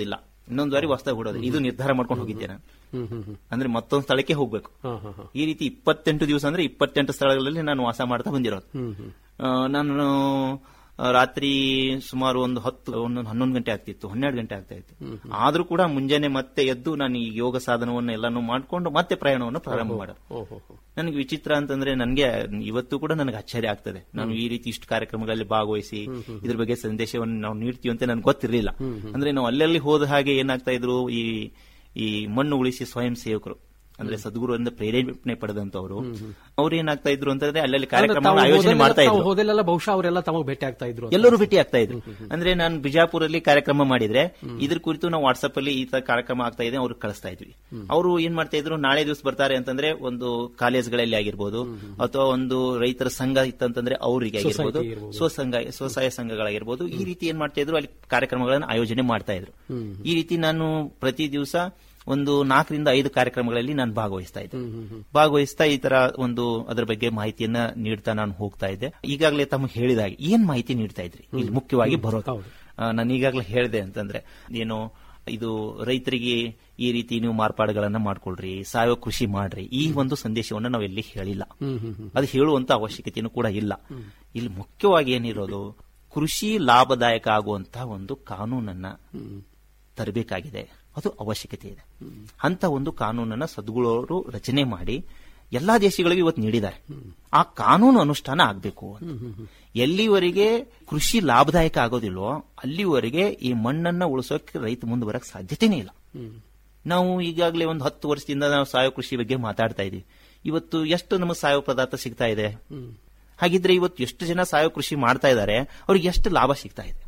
ಇನ್ನೊಂದು ಬಾರಿ ಹೊಸದಾಗಿ ಹೂಡೋದು ಇದು ನಿರ್ಧಾರ ಮಾಡ್ಕೊಂಡು ಹೋಗಿದ್ದೆ ನಾನು ಹ್ಮ್ ಹ್ಮ್ ಹ್ಮ್ ಅಂದ್ರೆ ಮತ್ತೊಂದು ಸ್ಥಳಕ್ಕೆ ಹೋಗ್ಬೇಕು ಹಾ ಹಾ ಹಾ ಈ ರೀತಿ ಇಪ್ಪತ್ತೆಂಟು ದಿವಸ ಅಂದ್ರೆ ಇಪ್ಪತ್ತೆಂಟು ಸ್ಥಳಗಳಲ್ಲಿ ನಾನು ವಾಸ ಮಾಡ್ತಾ ಬಂದಿರೋದು ಹ್ಮ್ ಹ್ಮ್ ಆ, ನಾನು ಆ, ರಾತ್ರಿ ಸುಮಾರು ಒಂದು ಹತ್ತು ಒಂದೊಂದು ಹನ್ನೊಂದು ಗಂಟೆ ಆಗ್ತಿತ್ತು ಹನ್ನೆರಡು ಗಂಟೆ ಆಗ್ತಾ ಇತ್ತು ಆದ್ರೂ ಕೂಡ ಮುಂಜಾನೆ ಮತ್ತೆ ಎದ್ದು ನಾನು ಈ ಯೋಗ ಸಾಧನವನ್ನು ಎಲ್ಲಾನು ಮಾಡ್ಕೊಂಡು ಮತ್ತೆ ಪ್ರಯಾಣವನ್ನು ಪ್ರಾರಂಭ ಮಾಡೋದು ಓಹೋ ಹೋ. ನನಗೆ ವಿಚಿತ್ರ ಅಂತಂದ್ರೆ ನನಗೆ ಇವತ್ತು ಕೂಡ ನನಗೆ ಆಶ್ಚರ್ಯ ಆಗ್ತದೆ ನಾನು ಈ ರೀತಿ ಇಷ್ಟು ಕಾರ್ಯಕ್ರಮಗಳಲ್ಲಿ ಭಾಗವಹಿಸಿ ಇದ್ರ ಬಗ್ಗೆ ಸಂದೇಶವನ್ನು ನಾವು ನೀಡ್ತೀವಿ ಅಂತ ನನಗೆ ಗೊತ್ತಿರಲಿಲ್ಲ ಅಂದ್ರೆ ನಾವು ಅಲ್ಲಲ್ಲಿ ಹೋದ ಹಾಗೆ ಏನಾಗ್ತಾ ಇದ್ರು ಈ ಈ ಮಣ್ಣು ಉಳಿಸಿ ಸ್ವಯಂ ಸೇವಕರು ಅಂದ್ರೆ ಸದ್ಗುರುವಿಂದ ಪ್ರೇರೇಪಣೆ ಪಡೆದಂತವರು ಅವ್ರು ಏನಾಗ್ತಾ ಇದ್ರು ಅಂತಂದ್ರೆ ಅಲ್ಲಲ್ಲಿ ಅಂದ್ರೆ ಕಾರ್ಯಕ್ರಮ ತಾವು ಆಯೋಜನೆ ಹೋದಲ್ಲೆಲ್ಲ- ಮಾಡ್ತಾ ತಾವು ಇದ್ರು ಹೋದಲ್ಲೆಲ್ಲ ಬಹುಶಃ ಅವರೆಲ್ಲ ತಮಗೆ ಭೇಟಿ ಆಗ್ತಾ ಇದ್ರು ಅಂತ. ಎಲ್ಲರೂ ಭೇಟಿ ಆಗ್ತಾ ಇದ್ರು ಅಂದ್ರೆ ನಾನು ಬಿಜಾಪುರಲ್ಲಿ ಕಾರ್ಯಕ್ರಮ ಮಾಡಿದ್ರೆ ಇದ್ರ ಕುರಿತು ನಾವು ವಾಟ್ಸ್ಆಪ್ ಅಲ್ಲಿ ಈ ತರ ಕಾರ್ಯಕ್ರಮ ಆಗ್ತಾ ಇದೆ ಅವ್ರಿಗೆ ಕಳಿಸ್ತಾ ಇದ್ವಿ ಅವರು ಏನ್ ಮಾಡ್ತಾ ಇದ್ರು ನಾಳೆ ದಿವಸ ಬರ್ತಾರೆ ಅಂತಂದ್ರೆ ಒಂದು ಕಾಲೇಜ್ಗಳಲ್ಲಿ ಆಗಿರ್ಬೋದು ಅಥವಾ ಒಂದು ರೈತರ ಸಂಘ ಇತ್ತಂತಂದ್ರೆ ಅವರಿಗೆ ಆಗಿರ್ಬೋದು Society ಇರ್ಬೋದು. ಸ್ವಸಂಘ ಸ್ವಸಹಾಯ ಸಂಘಗಳಾಗಿರ್ಬೋದು ಈ ರೀತಿ ಏನ್ ಮಾಡ್ತಾ ಇದ್ರು ಅಲ್ಲಿ ಕಾರ್ಯಕ್ರಮಗಳನ್ನು ಆಯೋಜನೆ ಮಾಡ್ತಾ ಇದ್ರು ಈ ರೀತಿ ನಾನು ಪ್ರತಿ ದಿವಸ ಒಂದು ನಾಲ್ಕರಿಂದ ಐದು ಕಾರ್ಯಕ್ರಮಗಳಲ್ಲಿ ನಾನು ಭಾಗವಹಿಸ್ತಾ ಇದ್ದೆ ಭಾಗವಹಿಸ್ತಾ ಈ ತರ ಒಂದು ಅದರ ಬಗ್ಗೆ ಮಾಹಿತಿಯನ್ನ ನೀಡ್ತಾ ನಾನು ಹೋಗ್ತಾ ಇದ್ದೆ ಈಗಾಗಲೇ ತಮಗೆ ಹೇಳಿದಾಗೆ ಏನ್ ಮಾಹಿತಿ ನೀಡ್ತಾ ಇದ್ರಿ ಇಲ್ಲಿ ಮುಖ್ಯವಾಗಿ ಬರೋದು ಹೌದು. ಆ, ನಾನು ಈಗಾಗಲೇ ಹೇಳಿದೆ ಅಂತಂದ್ರೆ ಏನು ಇದು ರೈತರಿಗೆ ಈ ರೀತಿ ನೀವು ಮಾರ್ಪಾಡುಗಳನ್ನ ಮಾಡ್ಕೊಳ್ರಿ ಸಾವಯವ ಕೃಷಿ ಮಾಡ್ರಿ ಈ ಒಂದು ಸಂದೇಶವನ್ನು ನಾವು ಎಲ್ಲಿ ಹೇಳಿಲ್ಲ ಅದು ಹೇಳುವಂತ ಅವಶ್ಯಕತೆಯೂ ಕೂಡ ಇಲ್ಲ ಇಲ್ಲಿ ಮುಖ್ಯವಾಗಿ ಏನಿರೋದು ಕೃಷಿ ಲಾಭದಾಯಕ ಆಗುವಂತಹ ಒಂದು ಕಾನೂನನ್ನ ತರಬೇಕಾಗಿದೆ ಅದು ಅವಶ್ಯಕತೆ ಇದೆ ಅಂತ ಒಂದು ಕಾನೂನನ್ನ ಸದ್ಗುಳವರು ರಚನೆ ಮಾಡಿ ಎಲ್ಲಾ ದೇಶಗಳಿಗೂ ಇವತ್ತು ನೀಡಿದ್ದಾರೆ ಆ ಕಾನೂನು ಅನುಷ್ಠಾನ ಆಗಬೇಕು ಎಲ್ಲಿವರೆಗೆ ಕೃಷಿ ಲಾಭದಾಯಕ ಆಗೋದಿಲ್ವೋ ಅಲ್ಲಿವರೆಗೆ ಈ ಮಣ್ಣನ್ನ ಉಳಿಸೋಕೆ ರೈತ ಮುಂದೆ ಬರಕ್ ಸಾಧ್ಯತೆನೇ ಇಲ್ಲ ನಾವು ಈಗಾಗಲೇ ಒಂದು ಹತ್ತು ವರ್ಷದಿಂದ ನಾವು ಸಾವಯವ ಕೃಷಿ ಬಗ್ಗೆ ಮಾತಾಡ್ತಾ ಇದೀವಿ ಇವತ್ತು ಎಷ್ಟು ನಮಗೆ ಸಾವಯವ ಪದಾರ್ಥ ಸಿಗ್ತಾ ಇದೆ ಹಾಗಿದ್ರೆ ಇವತ್ತು ಎಷ್ಟು ಜನ ಸಾವಯವ ಕೃಷಿ ಮಾಡ್ತಾ ಇದ್ದಾರೆ ಅವ್ರಿಗೆ ಎಷ್ಟು ಲಾಭ ಸಿಗ್ತಾ ಇದೆ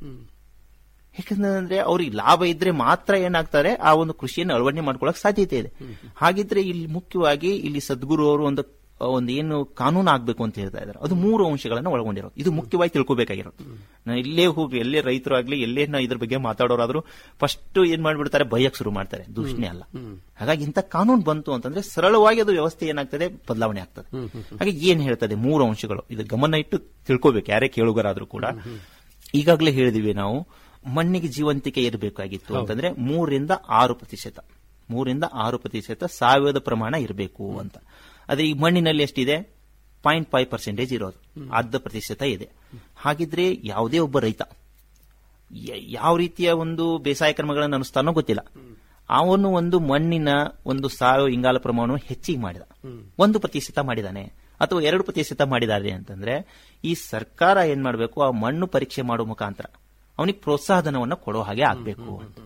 ಯಾಕಂದ್ರೆ ಅವ್ರಿಗೆ ಲಾಭ ಇದ್ರೆ ಮಾತ್ರ ಏನಾಗ್ತಾರೆ ಆ ಒಂದು ಕೃಷಿಯನ್ನು ಅಳವಡಿಕೆ ಮಾಡ್ಕೊಳ್ಳಕ್ ಸಾಧ್ಯತೆ ಇದೆ ಹಾಗಿದ್ರೆ ಇಲ್ಲಿ ಮುಖ್ಯವಾಗಿ ಇಲ್ಲಿ ಸದ್ಗುರು ಅವರು ಒಂದು ಒಂದು ಏನು ಕಾನೂನು ಆಗ್ಬೇಕು ಅಂತ ಹೇಳ್ತಾ ಇದ್ದಾರೆ ಅದು ಮೂರು ಅಂಶಗಳನ್ನ ಒಳಗೊಂಡಿರೋದು ಇದು ಮುಖ್ಯವಾಗಿ ತಿಳ್ಕೊಬೇಕಾಗಿರೋದು ನಾನು ಇಲ್ಲೇ ಹೋಗಿ ಎಲ್ಲೇ ರೈತರು ಆಗ್ಲಿ ಎಲ್ಲೇ ನಾ ಇದ್ರ ಬಗ್ಗೆ ಮಾತಾಡೋರಾದ್ರೂ ಫಸ್ಟ್ ಏನ್ ಮಾಡ್ಬಿಡ್ತಾರೆ ಭಯಕ್ ಶುರು ಮಾಡ್ತಾರೆ ದೂಷಣೆ ಅಲ್ಲ ಹಾಗಾಗಿ ಇಂಥ ಕಾನೂನು ಬಂತು ಅಂತಂದ್ರೆ ಸರಳವಾಗಿ ಅದು ವ್ಯವಸ್ಥೆ ಏನಾಗ್ತದೆ ಬದಲಾವಣೆ ಆಗ್ತದೆ ಹಾಗೆ ಏನ್ ಹೇಳ್ತದೆ ಮೂರು ಅಂಶಗಳು ಇದು ಗಮನ ಇಟ್ಟು ತಿಳ್ಕೊಬೇಕು ಯಾರೇ ಕೇಳುಗರಾದ್ರೂ ಕೂಡ ಈಗಾಗಲೇ ಹೇಳಿದಿವಿ ನಾವು ಮಣ್ಣಿಗೆ ಜೀವಂತಿಕೆ ಇರಬೇಕಾಗಿತ್ತು ಅಂತಂದ್ರೆ ಮೂರರಿಂದ ಆರು ಪ್ರತಿಶತ ಮೂರಿಂದ ಆರು ಪ್ರತಿಶತ ಸಾವಯವದ ಪ್ರಮಾಣ ಇರಬೇಕು ಅಂತ ಆದ್ರೆ ಈ ಮಣ್ಣಿನಲ್ಲಿ ಎಷ್ಟಿದೆ ಪಾಯಿಂಟ್ ಫೈವ್ ಪರ್ಸೆಂಟೇಜ್ ಇರೋದು ಅರ್ಧ ಪ್ರತಿಶತ ಇದೆ ಹಾಗಿದ್ರೆ ಯಾವುದೇ ಒಬ್ಬ ರೈತ ಯ- ಯಾವ ರೀತಿಯ ಒಂದು ಬೇಸಾಯ ಕ್ರಮಗಳನ್ನು ಅನುಷ್ಠಾನೋ ಗೊತ್ತಿಲ್ಲ ಅವನು ಒಂದು ಮಣ್ಣಿನ ಒಂದು ಸಾವಯವ ಇಂಗಾಲ ಪ್ರಮಾಣವನ್ನು ಹೆಚ್ಚಿಗೆ ಮಾಡಿದ ಒಂದು ಪ್ರತಿಶತ ಮಾಡಿದಾನೆ ಅಥವಾ ಎರಡು ಪ್ರತಿಶತ ಮಾಡಿದ್ದಾರೆ ಅಂತಂದ್ರೆ ಈ ಸರ್ಕಾರ ಏನ್ ಮಾಡಬೇಕು ಆ ಮಣ್ಣು ಪರೀಕ್ಷೆ ಮಾಡುವ ಮುಖಾಂತರ ಅವನಿಗೆ ಪ್ರೋತ್ಸಾಹಧನವನ್ನು ಕೊಡೋ ಹಾಗೆ ಆಗ್ಬೇಕು ಅಂತ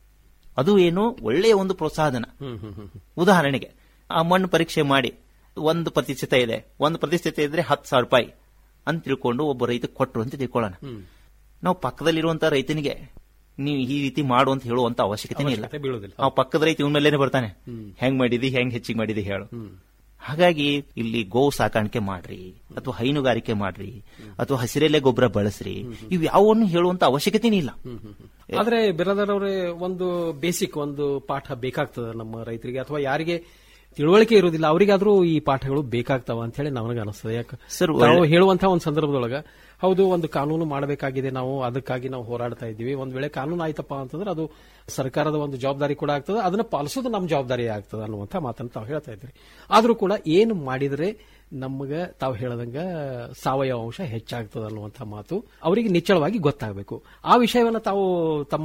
ಅದು ಏನು ಒಳ್ಳೆಯ ಒಂದು ಪ್ರೋತ್ಸಾಹಧನ ಉದಾಹರಣೆಗೆ ಆ ಮಣ್ಣು ಪರೀಕ್ಷೆ ಮಾಡಿ ಒಂದು ಪ್ರತಿಶತ ಇದೆ ಒಂದು ಪ್ರತಿಶತ ಇದ್ರೆ ಹತ್ತು ಸಾವಿರ ರೂಪಾಯಿ ಅಂತ ತಿಳ್ಕೊಂಡು ಒಬ್ಬ ರೈತ ಕೊಟ್ರು ಅಂತ ತಿಳ್ಕೊಳ್ಳೋಣ ನಾವು ಪಕ್ಕದಲ್ಲಿರುವಂತ ರೈತನಿಗೆ ನೀವು ಈ ರೀತಿ ಮಾಡು ಅಂತ ಹೇಳುವಂತ ಅವಶ್ಯಕತೆ ಇಲ್ಲ ಅವಶ್ಯಕತೆ ಬೀಳೋದಿಲ್ಲ. ಆ ಪಕ್ಕದ ರೈತ ಇವನ್ ಮೇಲೇನೆ ಬರ್ತಾನೆ ಹೆಂಗ್ ಮಾಡಿದಿ ಹೆಂಗ್ ಹೆಚ್ಚಿಗೆ ಮಾಡಿದಿ ಹೇಳು ಹಾಗಾಗಿ ಇಲ್ಲಿ ಗೋ ಸಾಕಾಣಿಕೆ ಮಾಡ್ರಿ ಅಥವಾ ಹೈನುಗಾರಿಕೆ ಮಾಡ್ರಿ ಅಥವಾ ಹಸಿರೆಲೆ ಗೊಬ್ಬರ ಬಳಸ್ರಿ ಇವು ಯಾವನ್ನು ಹೇಳುವಂತ ಅವಶ್ಯಕತೆನೇ ಇಲ್ಲ ಆದ್ರೆ ಬಿರಾದರ್ ಅವರೇ ಒಂದು ಬೇಸಿಕ್ ಒಂದು ಪಾಠ ಬೇಕಾಗ್ತದೆ ನಮ್ಮ ರೈತರಿಗೆ ಅಥವಾ ಯಾರಿಗೆ ತಿಳುವಳಿಕೆ ಇರುವುದಿಲ್ಲ ಅವರಿಗಾದ್ರೂ ಈ ಪಾಠಗಳು ಬೇಕಾಗ್ತಾವ ಅಂತ ಹೇಳಿ ನನಗೆ ಅನಿಸ್ತದೆ ಯಾಕೆ ಸರ್, ನಾವು ಒಳ್ಳೆ- ಹೇಳುವಂತಹ ಒಂದು ಸಂದರ್ಭದೊಳಗ ಹೌದು ಒಂದು ಕಾನೂನು ಮಾಡಬೇಕಾಗಿದೆ ನಾವು ಅದಕ್ಕಾಗಿ ನಾವು ಹೋರಾಡ್ತಾ ಇದ್ದೀವಿ ಒಂದ್ ವೇಳೆ ಕಾನೂನು ಆಯ್ತಪ್ಪ ಅಂತಂದ್ರೆ ಅದು ಸರ್ಕಾರದ ಒಂದು ಜವಾಬ್ದಾರಿ ಕೂಡ ಆಗ್ತದೆ ಅದನ್ನ ಪಾಲಿಸೋದು ನಮ್ಮ ಜವಾಬ್ದಾರಿ ಆಗ್ತದೆ ಅನ್ನುವಂಥ ಮಾತನ್ನು ತಾವು ಹೇಳ್ತಾ ಇದ್ರಿ ಆದ್ರೂ ಕೂಡ ಏನು ಮಾಡಿದ್ರೆ ನಮಗ ತಾವು ಹೇಳದಂಗ ಸಾವಯವ ಅಂಶ ಹೆಚ್ಚಾಗ್ತದೆ ಅನ್ನುವಂಥ ಮಾತು ಅವರಿಗೆ ನಿಚ್ಚಳವಾಗಿ ಗೊತ್ತಾಗಬೇಕು ಆ ವಿಷಯವನ್ನ ತಾವು ತಮ್ಮ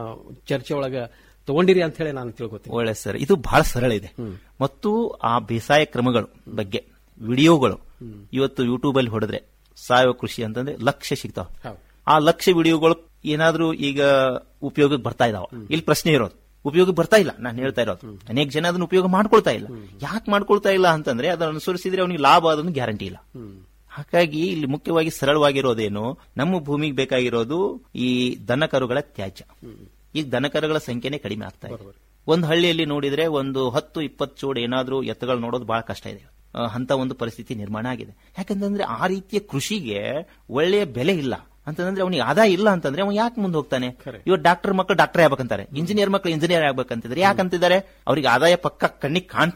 ಚರ್ಚೆ ಒಳಗ ತಗೊಂಡಿರಿ ಅಂತ ಹೇಳಿ ನಾನು ತಿಳ್ಕೊತೀನಿ ಒಳ್ಳೆ ಸರ್ ಇದು ಬಹಳ ಸರಳ ಇದೆ ಮತ್ತು ಆ ಬೇಸಾಯ ಕ್ರಮಗಳು ಬಗ್ಗೆ ವಿಡಿಯೋಗಳು ಇವತ್ತು ಯೂಟ್ಯೂಬ್ ಅಲ್ಲಿ ಹೊಡೆದ್ರೆ ಸಾವಯವ ಕೃಷಿ ಅಂತಂದ್ರೆ ಲಕ್ಷ ಸಿಗ್ತಾವ ಹೌದು. ಆ ಲಕ್ಷ ವಿಡಿಯೋಗಳು ಏನಾದ್ರೂ ಈಗ ಉಪಯೋಗಕ್ಕೆ ಬರ್ತಾ ಇದಾವ ಇಲ್ಲಿ ಪ್ರಶ್ನೆ ಇರೋದು ಉಪಯೋಗ ಬರ್ತಾ ಇಲ್ಲ ನಾನು ಹೇಳ್ತಾ ಇರೋದು ಅನೇಕ ಜನ ಅದನ್ನ ಉಪಯೋಗ ಮಾಡ್ಕೊಳ್ತಾ ಇಲ್ಲ ಯಾಕೆ ಮಾಡ್ಕೊಳ್ತಾ ಇಲ್ಲ ಅಂತಂದ್ರೆ ಅದನ್ನ ಅನುಸರಿಸಿದ್ರೆ ಅವನಿಗೆ ಲಾಭ ಅದನ್ನು ಗ್ಯಾರಂಟಿ ಇಲ್ಲ ಹಾಗಾಗಿ ಇಲ್ಲಿ ಮುಖ್ಯವಾಗಿ ಸರಳವಾಗಿರೋದೇನು ನಮ್ಮ ಭೂಮಿಗೆ ಬೇಕಾಗಿರೋದು ಈ ದನ ಕರುಗಳ ತ್ಯಾಜ್ಯ ಈಗ ದನ ಕರುಗಳ ಸಂಖ್ಯೆನೇ ಕಡಿಮೆ ಆಗ್ತಾ ಇದೆ ಒಂದು ಹಳ್ಳಿಯಲ್ಲಿ ನೋಡಿದ್ರೆ ಒಂದು ಹತ್ತು ಇಪ್ಪತ್ತು ಚೋಡ್ ಏನಾದ್ರೂ ಎತ್ತುಗಳು ನೋಡೋದು ಬಹಳ ಕಷ್ಟ ಇದೆ ಆ, ಅಂತ ಒಂದು ಪರಿಸ್ಥಿತಿ ನಿರ್ಮಾಣ ಆಗಿದೆ ಯಾಕಂತಂದ್ರೆ ಆ ರೀತಿಯ ಕೃಷಿಗೆ ಒಳ್ಳೆಯ ಬೆಲೆ ಇಲ್ಲ ಅಂತಂದ್ರೆ ಅವನಿಗೆ ಆದಾಯ ಇಲ್ಲ ಅಂತಂದ್ರೆ ಅವ್ನು ಯಾಕೆ ಮುಂದೆ ಹೋಗ್ತಾನೆ ಇವತ್ತು ಡಾಕ್ಟರ್ ಮಕ್ಕಳು ಡಾಕ್ಟರ್ ಆಗ್ಬೇಕಂತಾರೆ ಇಂಜಿನಿಯರ್ ಮಕ್ಕಳು ಇಂಜಿನಿಯರ್ ಆಗ್ಬೇಕಂತಿದ್ರೆ ಯಾಕಂತಿದ್ದಾರೆ ಅವ್ರಿಗೆ ಆದಾಯ ಪಕ್ಕ ಕಣ್ಣಿಗೆ ಕಾಣ್ತಾ ಇದೆ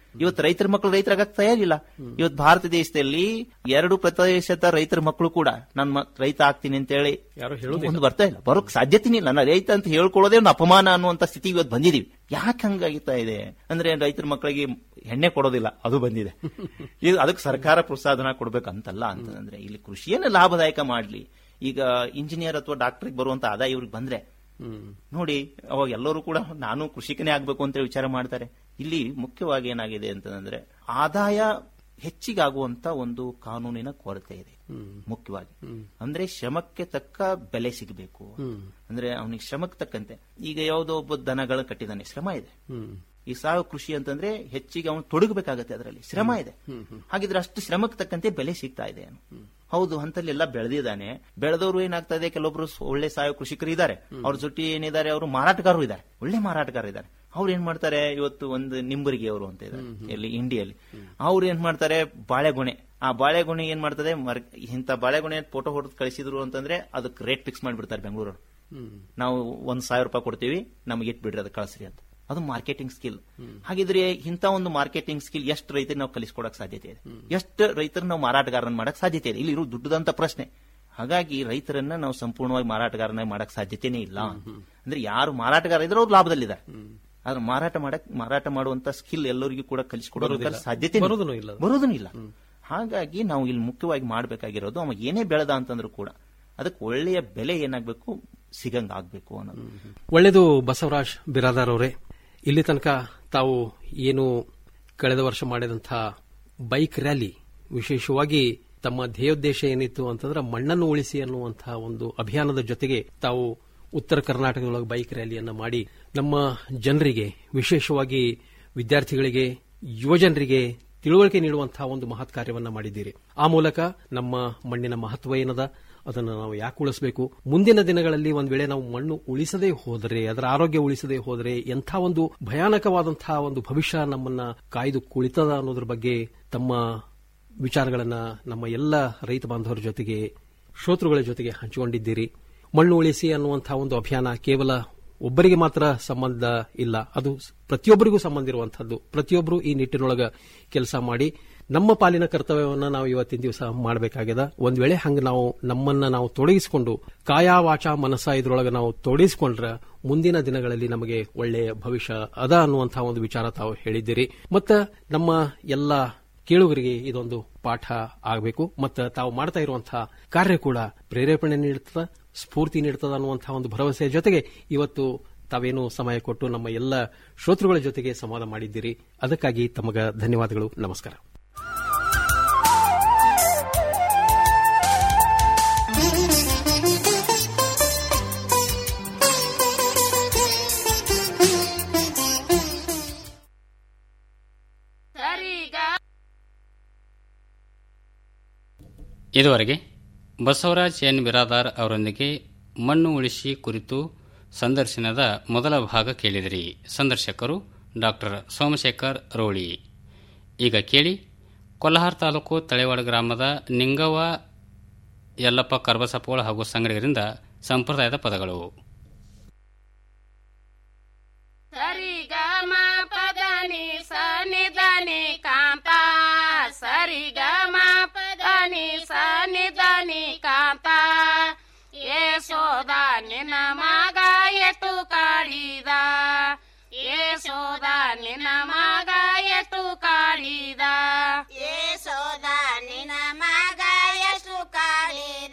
ಇವತ್ತು ರೈತರ ಮಕ್ಕಳು ರೈತರಾಗಕ್ಕೆ ತಯಾರಿಲ್ಲ ಇವತ್ತು ಭಾರತ ದೇಶದಲ್ಲಿ ಎರಡು ಪ್ರತಿಶತ ರೈತರ ಮಕ್ಕಳು ಕೂಡ ನನ್ನ ಮ- ರೈತ ಆಗ್ತೀನಿ ಅಂತ ಹೇಳಿ ಯಾರು ಹೇಳೋದಿಲ್ಲ. ಒಂದು ಬರ್ತಾ ಇಲ್ಲ ಬರೋಕ್ ಸಾಧ್ಯತೆನೇ ಇಲ್ಲ ನಾನು ರೈತ ಅಂತ ಹೇಳ್ಕೊಳ್ಳೋದೇ ಒಂದು ಅಪಮಾನ ಅನ್ನುವಂತ ಸ್ಥಿತಿ ಇವತ್ತು ಬಂದಿದೀವಿ ಯಾಕೆ ಹಂಗಾಗಿತ್ತಾ ಇದೆ ಅಂದ್ರೆ ರೈತರ ಮಕ್ಕಳಿಗೆ ಎಣ್ಣೆ ಕೊಡೋದಿಲ್ಲ ಅದು ಬಂದಿದೆ ಇದು ಅದಕ್ಕೆ ಸರ್ಕಾರ ಪ್ರೋತ್ಸಾಹನ ಕೊಡ್ಬೇಕಂತಲ್ಲ ಅಂತಂದ್ರೆ ಇಲ್ಲಿ ಕೃಷಿಯನ್ನು ಲಾಭದಾಯಕ ಮಾಡ್ಲಿ ಈಗ ಇಂಜಿನಿಯರ್ ಅಥವಾ ಡಾಕ್ಟರ್ಗೆ ಬರುವಂತ ಆದಾಯ ಇವ್ರಿಗೆ ಬಂದ್ರೆ ನೋಡಿ ಅವಾಗ ಎಲ್ಲರೂ ಕೂಡ ನಾನು ಕೃಷಿಕನೇ ಆಗ್ಬೇಕು ಅಂತ ವಿಚಾರ ಮಾಡ್ತಾರೆ ಇಲ್ಲಿ ಮುಖ್ಯವಾಗಿ ಏನಾಗಿದೆ ಅಂತಂದ್ರೆ ಆದಾಯ ಹೆಚ್ಚಿಗಾಗುವಂತ ಒಂದು ಕಾನೂನಿನ ಕೊರತೆ ಇದೆ ಮುಖ್ಯವಾಗಿ ಅಂದ್ರೆ ಶ್ರಮಕ್ಕೆ ತಕ್ಕ ಬೆಲೆ ಸಿಗಬೇಕು ಅಂದ್ರೆ ಅವನಿಗೆ ಶ್ರಮಕ್ಕೆ ತಕ್ಕಂತೆ ಈಗ ಯಾವುದೋ ಒಬ್ಬ ದನಗಳ ಕಟ್ಟಿದಾನೆ ಶ್ರಮ ಇದೆ ಈ ಸಾವಯವ ಕೃಷಿ ಅಂತಂದ್ರೆ ಹೆಚ್ಚಿಗೆ ಅವನು ತೊಡಗಬೇಕಾಗತ್ತೆ ಅದರಲ್ಲಿ ಶ್ರಮ ಇದೆ ಹಾಗಿದ್ರೆ ಅಷ್ಟು ಶ್ರಮಕ್ಕೆ ತಕ್ಕಂತೆ ಬೆಲೆ ಸಿಗ್ತಾ ಇದೆ ಅವನು. ಹೌದು ಹಂತಲ್ಲೆಲ್ಲ ಬೆಳೆದಿದ್ದಾನೆ ಬೆಳೆದವರು ಏನಾಗ್ತಾ ಇದೆ ಕೆಲವೊಬ್ರು ಸ್- ಒಳ್ಳೆ ಸಾವಯವ ಕೃಷಿಕರು ಇದ್ದಾರೆ ಅವ್ರ ಜೊತೆ ಏನಿದ್ದಾರೆ ಅವರು ಮಾರಾಟಗಾರರು ಇದ್ದಾರೆ ಒಳ್ಳೆ ಮಾರಾಟಗಾರ ಇದ್ದಾರೆ ಅವ್ರು ಏನ್ ಮಾಡ್ತಾರೆ ಇವತ್ತು ಒಂದು ನಿಂಬರಿಗೆ ಅವರು ಅಂತ ಇದ್ದಾರೆ ಇಲ್ಲಿ ಇಂಡಿಯಲ್ಲಿ ಅವ್ರು ಏನ್ ಮಾಡ್ತಾರೆ ಬಾಳೆಗೊನೆ ಆ ಬಾಳೆಗೊನೆ ಏನ್ ಮಾಡ್ತದೆ ಮರ್- ಇಂಥ ಬಾಳೆಗೊನೆ ಫೋಟೋ ಹೊಡೆದು ಕಳಿಸಿದ್ರು ಅಂತಂದ್ರೆ ಅದಕ್ಕೆ ರೇಟ್ ಫಿಕ್ಸ್ ಮಾಡಿಬಿಡ್ತಾರೆ ಬೆಂಗಳೂರು ನಾವು ಒಂದ್ ಸಾವಿರ ರೂಪಾಯಿ ಕೊಡ್ತೀವಿ ನಮಗೆ ಇಟ್ ಬಿಡ್ರಿ ಅದು ಕಳಿಸ್ರಿ ಅಂತ ಅದು ಮಾರ್ಕೆಟಿಂಗ್ ಸ್ಕಿಲ್ ಹಾಗಿದ್ರೆ ಇಂಥ ಒಂದು ಮಾರ್ಕೆಟಿಂಗ್ ಸ್ಕಿಲ್ ಎಷ್ಟು ರೈತರಿಗೆ ನಾವು ಕಲಿಸ್ಕೊಡಕ್ ಸಾಧ್ಯತೆ ಇದೆ ಎಷ್ಟು ರೈತರ ನಾವು ಮಾರಾಟಗಾರನ ಮಾಡಕ್ ಸಾಧ್ಯತೆ ಇದೆ ಇಲ್ಲಿ ಇರೋ ದುಡ್ಡದಂತ ಪ್ರಶ್ನೆ ಹಾಗಾಗಿ ರೈತರನ್ನ ನಾವು ಸಂಪೂರ್ಣವಾಗಿ ಮಾರಾಟಗಾರನ ಮಾಡಕ್ ಸಾಧ್ಯತೆನೇ ಇಲ್ಲ ಅಂದ್ರೆ ಯಾರು ಮಾರಾಟಗಾರ ಇದ್ರೆ ಅವ್ರು ಲಾಭದಲ್ಲಿದ್ದಾರೆ ಆದ್ರೆ ಮಾರಾಟ ಮಾಡಕ್ ಮಾರಾಟ ಮಾಡುವಂತ ಸ್ಕಿಲ್ ಎಲ್ಲರಿಗೂ ಕೂಡ ಕಲಿಸ್ಕೊಡೋದು ಬರೋದಿಲ್ಲ. ಸಾಧ್ಯತೆ ಬರೋದೂನು ಇಲ್ಲ. ಬರೋದೂ ಇಲ್ಲ ಹಾಗಾಗಿ ನಾವು ಇಲ್ಲಿ ಮುಖ್ಯವಾಗಿ ಮಾಡಬೇಕಾಗಿರೋದು ಅವ ಏನೇ ಬೆಳೆದ ಅಂತಂದ್ರೂ ಕೂಡ ಅದಕ್ಕೆ ಒಳ್ಳೆಯ ಬೆಲೆ ಏನಾಗಬೇಕು ಸಿಗಂಗ್ ಆಗ್ಬೇಕು ಅನ್ನೋದು ಒಳ್ಳೆಯದು ಬಸವರಾಜ್ ಬಿರಾದಾರ್ ಅವರೇ ಇಲ್ಲಿ ತನಕ ತಾವು ಏನು ಕಳೆದ ವರ್ಷ ಮಾಡಿದಂಥ ಬೈಕ್ ರ್ಯಾಲಿ ವಿಶೇಷವಾಗಿ ತಮ್ಮ ಧ್ಯೇಯೋದ್ದೇಶ ಏನಿತ್ತು ಅಂತಂದ್ರೆ ಮಣ್ಣನ್ನು ಉಳಿಸಿ ಅನ್ನುವಂತಹ ಒಂದು ಅಭಿಯಾನದ ಜೊತೆಗೆ ತಾವು ಉತ್ತರ ಕರ್ನಾಟಕದೊಳಗೆ ಬೈಕ್ ರ್ಯಾಲಿಯನ್ನ ಮಾಡಿ ನಮ್ಮ ಜನರಿಗೆ ವಿಶೇಷವಾಗಿ ವಿದ್ಯಾರ್ಥಿಗಳಿಗೆ ಯುವಜನರಿಗೆ ತಿಳುವಳಿಕೆ ನೀಡುವಂತಹ ಒಂದು ಮಹತ್ ಕಾರ್ಯವನ್ನ ಮಾಡಿದ್ದೀರಿ ಆ ಮೂಲಕ ನಮ್ಮ ಮಣ್ಣಿನ ಮಹತ್ವ ಏನದ ಅದನ್ನು ನಾವು ಯಾಕೆ ಉಳಿಸಬೇಕು ಮುಂದಿನ ದಿನಗಳಲ್ಲಿ ಒಂದ್ ವೇಳೆ ನಾವು ಮಣ್ಣು ಉಳಿಸದೇ ಹೋದರೆ ಅದರ ಆರೋಗ್ಯ ಉಳಿಸದೇ ಹೋದರೆ ಎಂಥ ಒಂದು ಭಯಾನಕವಾದಂತಹ ಒಂದು ಭವಿಷ್ಯ ನಮ್ಮನ್ನ ಕಾಯ್ದು ಕುಳಿತದ ಅನ್ನೋದ್ರ ಬಗ್ಗೆ ತಮ್ಮ ವಿಚಾರಗಳನ್ನ ನಮ್ಮ ಎಲ್ಲ ರೈತ ಬಾಂಧವರ ಜೊತೆಗೆ ಶ್ರೋತೃಗಳ ಜೊತೆಗೆ ಹಂಚಿಕೊಂಡಿದ್ದೀರಿ ಮಣ್ಣು ಉಳಿಸಿ ಅನ್ನುವಂತಹ ಒಂದು ಅಭಿಯಾನ ಕೇವಲ ಒಬ್ಬರಿಗೆ ಮಾತ್ರ ಸಂಬಂಧ ಇಲ್ಲ ಅದು ಪ್ರತಿಯೊಬ್ಬರಿಗೂ ಸಂಬಂಧ ಇರುವಂತಹದ್ದು ಪ್ರತಿಯೊಬ್ಬರು ಈ ನಿಟ್ಟಿನೊಳಗ ಕೆಲಸ ಮಾಡಿ ನಮ್ಮ ಪಾಲಿನ ಕರ್ತವ್ಯವನ್ನ ನಾವು ಇವತ್ತಿನ ದಿವಸ ಮಾಡಬೇಕಾಗ್ಯದ ಒಂದ್ ವೇಳೆ ಹಂಗ ನಾವು ನಮ್ಮನ್ನ ನಾವು ತೊಡಗಿಸಿಕೊಂಡು ಕಾಯ ವಾಚ ಮನಸ್ಸ ಇದ್ರೊಳಗೆ ನಾವು ತೊಡಗಿಸಿಕೊಂಡ್ರೆ ಮುಂದಿನ ದಿನಗಳಲ್ಲಿ ನಮಗೆ ಒಳ್ಳೆಯ ಭವಿಷ್ಯ ಅದ ಅನ್ನುವಂತಹ ಒಂದು ವಿಚಾರ ತಾವು ಹೇಳಿದ್ದೀರಿ ಮತ್ತ ನಮ್ಮ ಎಲ್ಲ ಕೇಳುಗರಿಗೆ ಇದೊಂದು ಪಾಠ ಆಗಬೇಕು ಮತ್ತು ತಾವು ಮಾಡ್ತಾ ಇರುವಂತಹ ಕಾರ್ಯ ಕೂಡ ಪ್ರೇರೇಪಣೆ ನೀಡುತ್ತದ ಸ್ಫೂರ್ತಿ ನೀಡುತ್ತದೆ ಅನ್ನುವಂತಹ ಒಂದು ಭರವಸೆಯ ಜೊತೆಗೆ ಇವತ್ತು ತಾವೇನು ಸಮಯ ಕೊಟ್ಟು ನಮ್ಮ ಎಲ್ಲ ಶ್ರೋತೃಗಳ ಜೊತೆಗೆ ಸಂವಾದ ಮಾಡಿದ್ದೀರಿ ಅದಕ್ಕಾಗಿ ತಮಗ ಧನ್ಯವಾದಗಳು ನಮಸ್ಕಾರ ಇದುವರೆಗೆ ಬಸವರಾಜ್ ಎನ್ ಬಿರಾದಾರ್ ಅವರೊಂದಿಗೆ ಮಣ್ಣು ಉಳಿಸಿ ಕುರಿತು ಸಂದರ್ಶನದ ಮೊದಲ ಭಾಗ ಕೇಳಿದಿರಿ ಸಂದರ್ಶಕರು ಡಾಕ್ಟರ್ ಸೋಮಶೇಖರ್ ರೋಳಿ ಈಗ ಕೇಳಿ ಕೊಲ್ಹಾರ್ ತಾಲೂಕು ತಳೆವಾಡ ಗ್ರಾಮದ ನಿಂಗವ್ವ ಯಲ್ಲಪ್ಪ ಕರ್ಬಸಪ್ಪೋಳ ಹಾಗೂ ಸಂಗಡಿಗರಿಂದ ಸಂಪ್ರದಾಯದ ಪದಗಳು ಸರಿ ಗ ಮ ಪದ ನಿ ಸ ನಿ ದ ನಿ ಕಾಂತ ಸರಿ ಗ ಮ ಪದ ನಿ ಸ ನಿ ದ ನಿ ಕಾಂತ ಯಶೋದ ನಿನ್ನ ಮಗ ಎಟ್ಟು ಕಾಡಿದ ಯಶೋದ ನಿನ್ನ ಮಗ ಎಟ್ಟು ಕಾಡಿದ ಯೇಸೋದ ನಿನ್ನ ಮಗ ಎಷ್ಟು ಕಾಡಿದ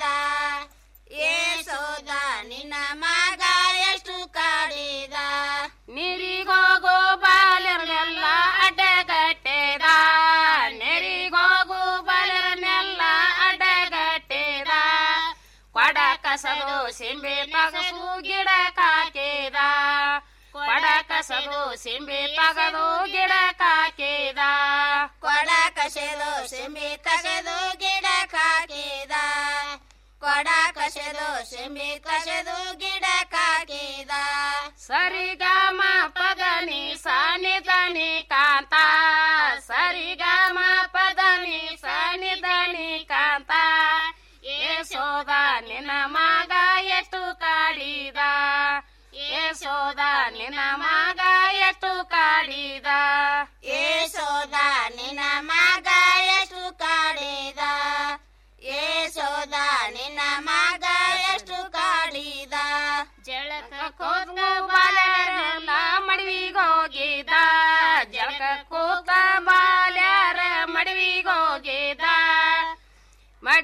ಯೇಸೋದ ನಿನ್ನ ಮಗ ಎಷ್ಟು ಕಾಡಿದ ನಿರಿಗೋಗು ಬಾಲರನ್ನೆಲ್ಲ ಅಡ್ಡಗಟ್ಟೆದ ನೆರಿಗೋಗು ಬಾಲರನ್ನೆಲ್ಲ ಅಡ್ಡಗಟ್ಟೆದ ಕೊಡ ಕಸದು ಸಿಂಬೆ ಪಗಸು ಗಿಡ ಕಾಕಿದ ಕೊಡ ಕಸದು ಸಿಂಬೆ ಪಗದು ಗಿಡ ಕಾಕಿದ ಕೊಡ ಕಸೆದು ಸಿಂಬಿ ಕಸೆದು ಗಿಡ ಕಾಕಿದ ಕೊಡ ಕಸೆದು ಸಿಂಬಿ ಕಸೆದು ಗಿಡ ಕಾಕಿದ ಸರಿಗಮ ಪದನಿ ಸಾನಿ ದನಿ ಕಾಂತ ಸರಿಗಮ ಪದನಿ ಸಾನಿ ದನಿ ಕಾಂತ ಯಶೋದ ನಿನ್ನ ಮಗ ಎಷ್ಟು ಕಾಡಿದ ಯಶೋದ ನಿನ್ನ ಮಗ ಎಷ್ಟು ಕಾಡಿದ ಯೇಸೋದ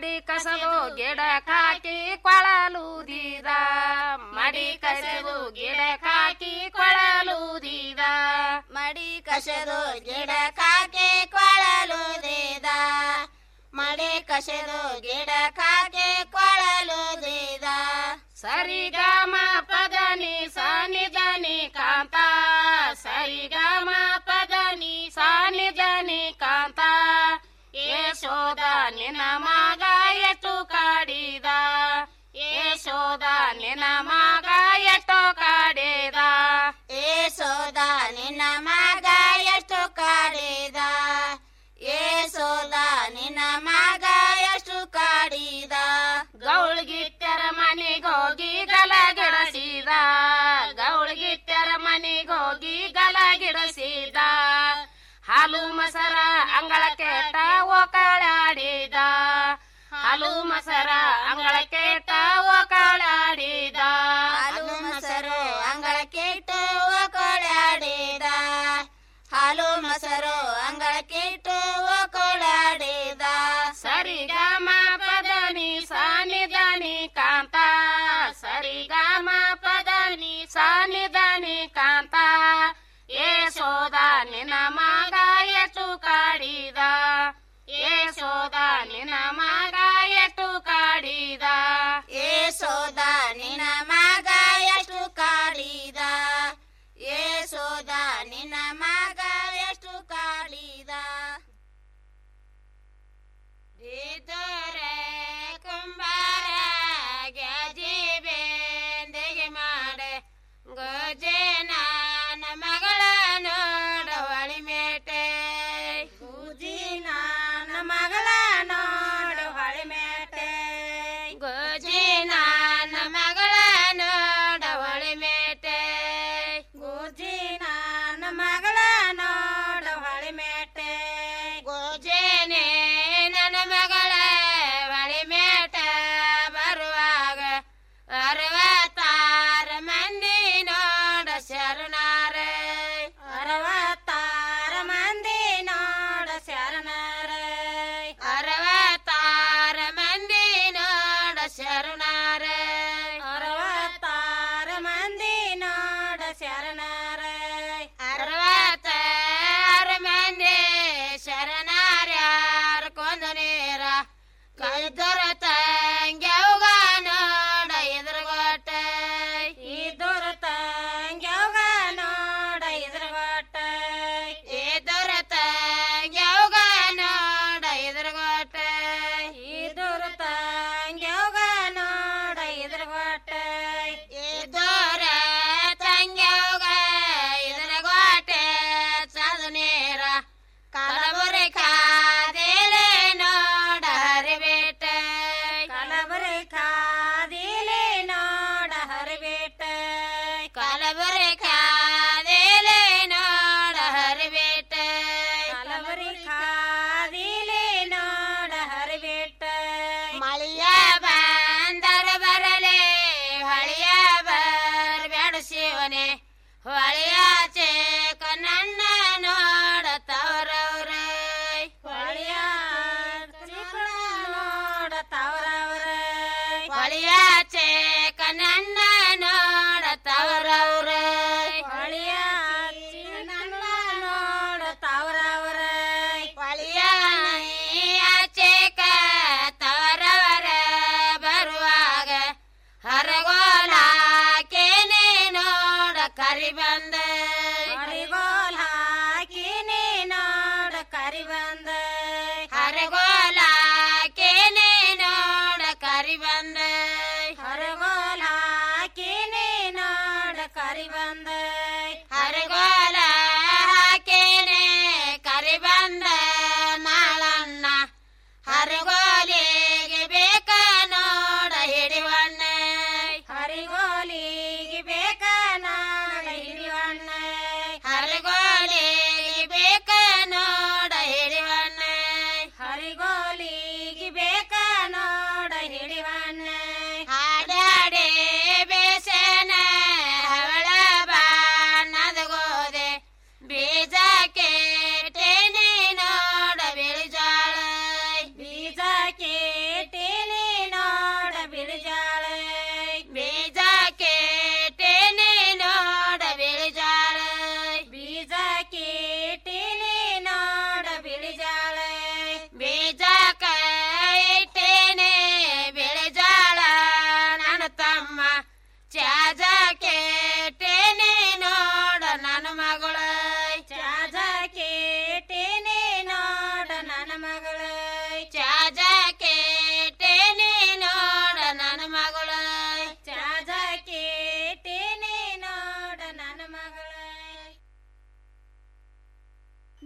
ಮಡಿ ಕಸದು ಗಿಡಕ್ಕಾಕಿ ಕೊಳಲೂದಿದ ಮಡಿ ಕಸದು ಗಿಡಕ್ಕಾಕಿ ಕೊಳಲೂದಿದ ಮಡಿ ಕಸೆದು ಗಿಡಕ್ಕಾಗೆ ಕೊಳಲುದಿದ ಮಡಿ ಕಸೆದು ಗಿಡಕ್ಕಾಗೆ ಕೊಳಲುದಿದ ಸರಿಗಮ ಪದನಿ ಸನಿಧನಿ ಕಾಂತ ಸರಿಗಮ ಪದನಿ ಸನಿಧನಿ ಕಾಂತ ಯಶೋದ ನಿನ್ನ ಮಗ ಎಷ್ಟು ಕಾಡಿದ ಯಶೋದ ನಿನ್ನ ಮಗ ಎಷ್ಟು ಕಾಡಿದ ಏಸೋದ ನಿನ್ನ ಮಗ ಎಷ್ಟು ಕಾಡಿದ ಏಸೋದ ನಿನ್ನ ಮಗ ಎಷ್ಟು ಕಾಡಿದ ಗೌಳ್ಗಿತ್ತರ ಮನೆಗೋಗಿ ಗಲಗಿಡಸಿದ ಗೌಳ್ಗಿತ್ತರ ಮನೆಗೋಗಿ ಗಲಗಿಡಸಿದ ಹಾಲು ಮಸರ ಅಂಗಳ ಕೇಟ ಓಕಳಾಡಿದ ಹಾಲು ಮಸರ ಅಂಗಳ ಕೇಟ ಓಕಳಾಡಿದ ಹಾಲು ಮೊಸರು ಅಂಗಳ ಕೆಟ್ಟು ಕೊಳಾಡಿದ ಹಾಲು ಮೊಸರು ಅಂಗಳ ಕೆಟ್ಟು ಕೊಳಾಡಿದ ಸರಿಗಮ ಪದನಿ ಸಾನಿದನಿ ಕಾಂತ ಸರಿಗಮ ಪದನಿ ಸಾನಿದನಿ ಕಾಂತ ಯಶೋದ ನಿನ್ನ ಮಗ ಎಷ್ಟು ಕಾಡಿದ ಯಶೋದ ನಿನ್ನ ಮಗ ಎಷ್ಟು ಕಾಡಿದ ಏಸೋದ ನಿನ್ನ ಮಗ ಎಷ್ಟು ಕಾಡಿದ ಏಸೋದ ನಿನ್ನ ಮಗ ಎಷ್ಟು ಕಾಡಿದ ಇದ್ದರೆ ಕುಂಬಾರ ಗಜಿ ಬೆಂದಿಗೆ ಮಾಡೆ ಗಜ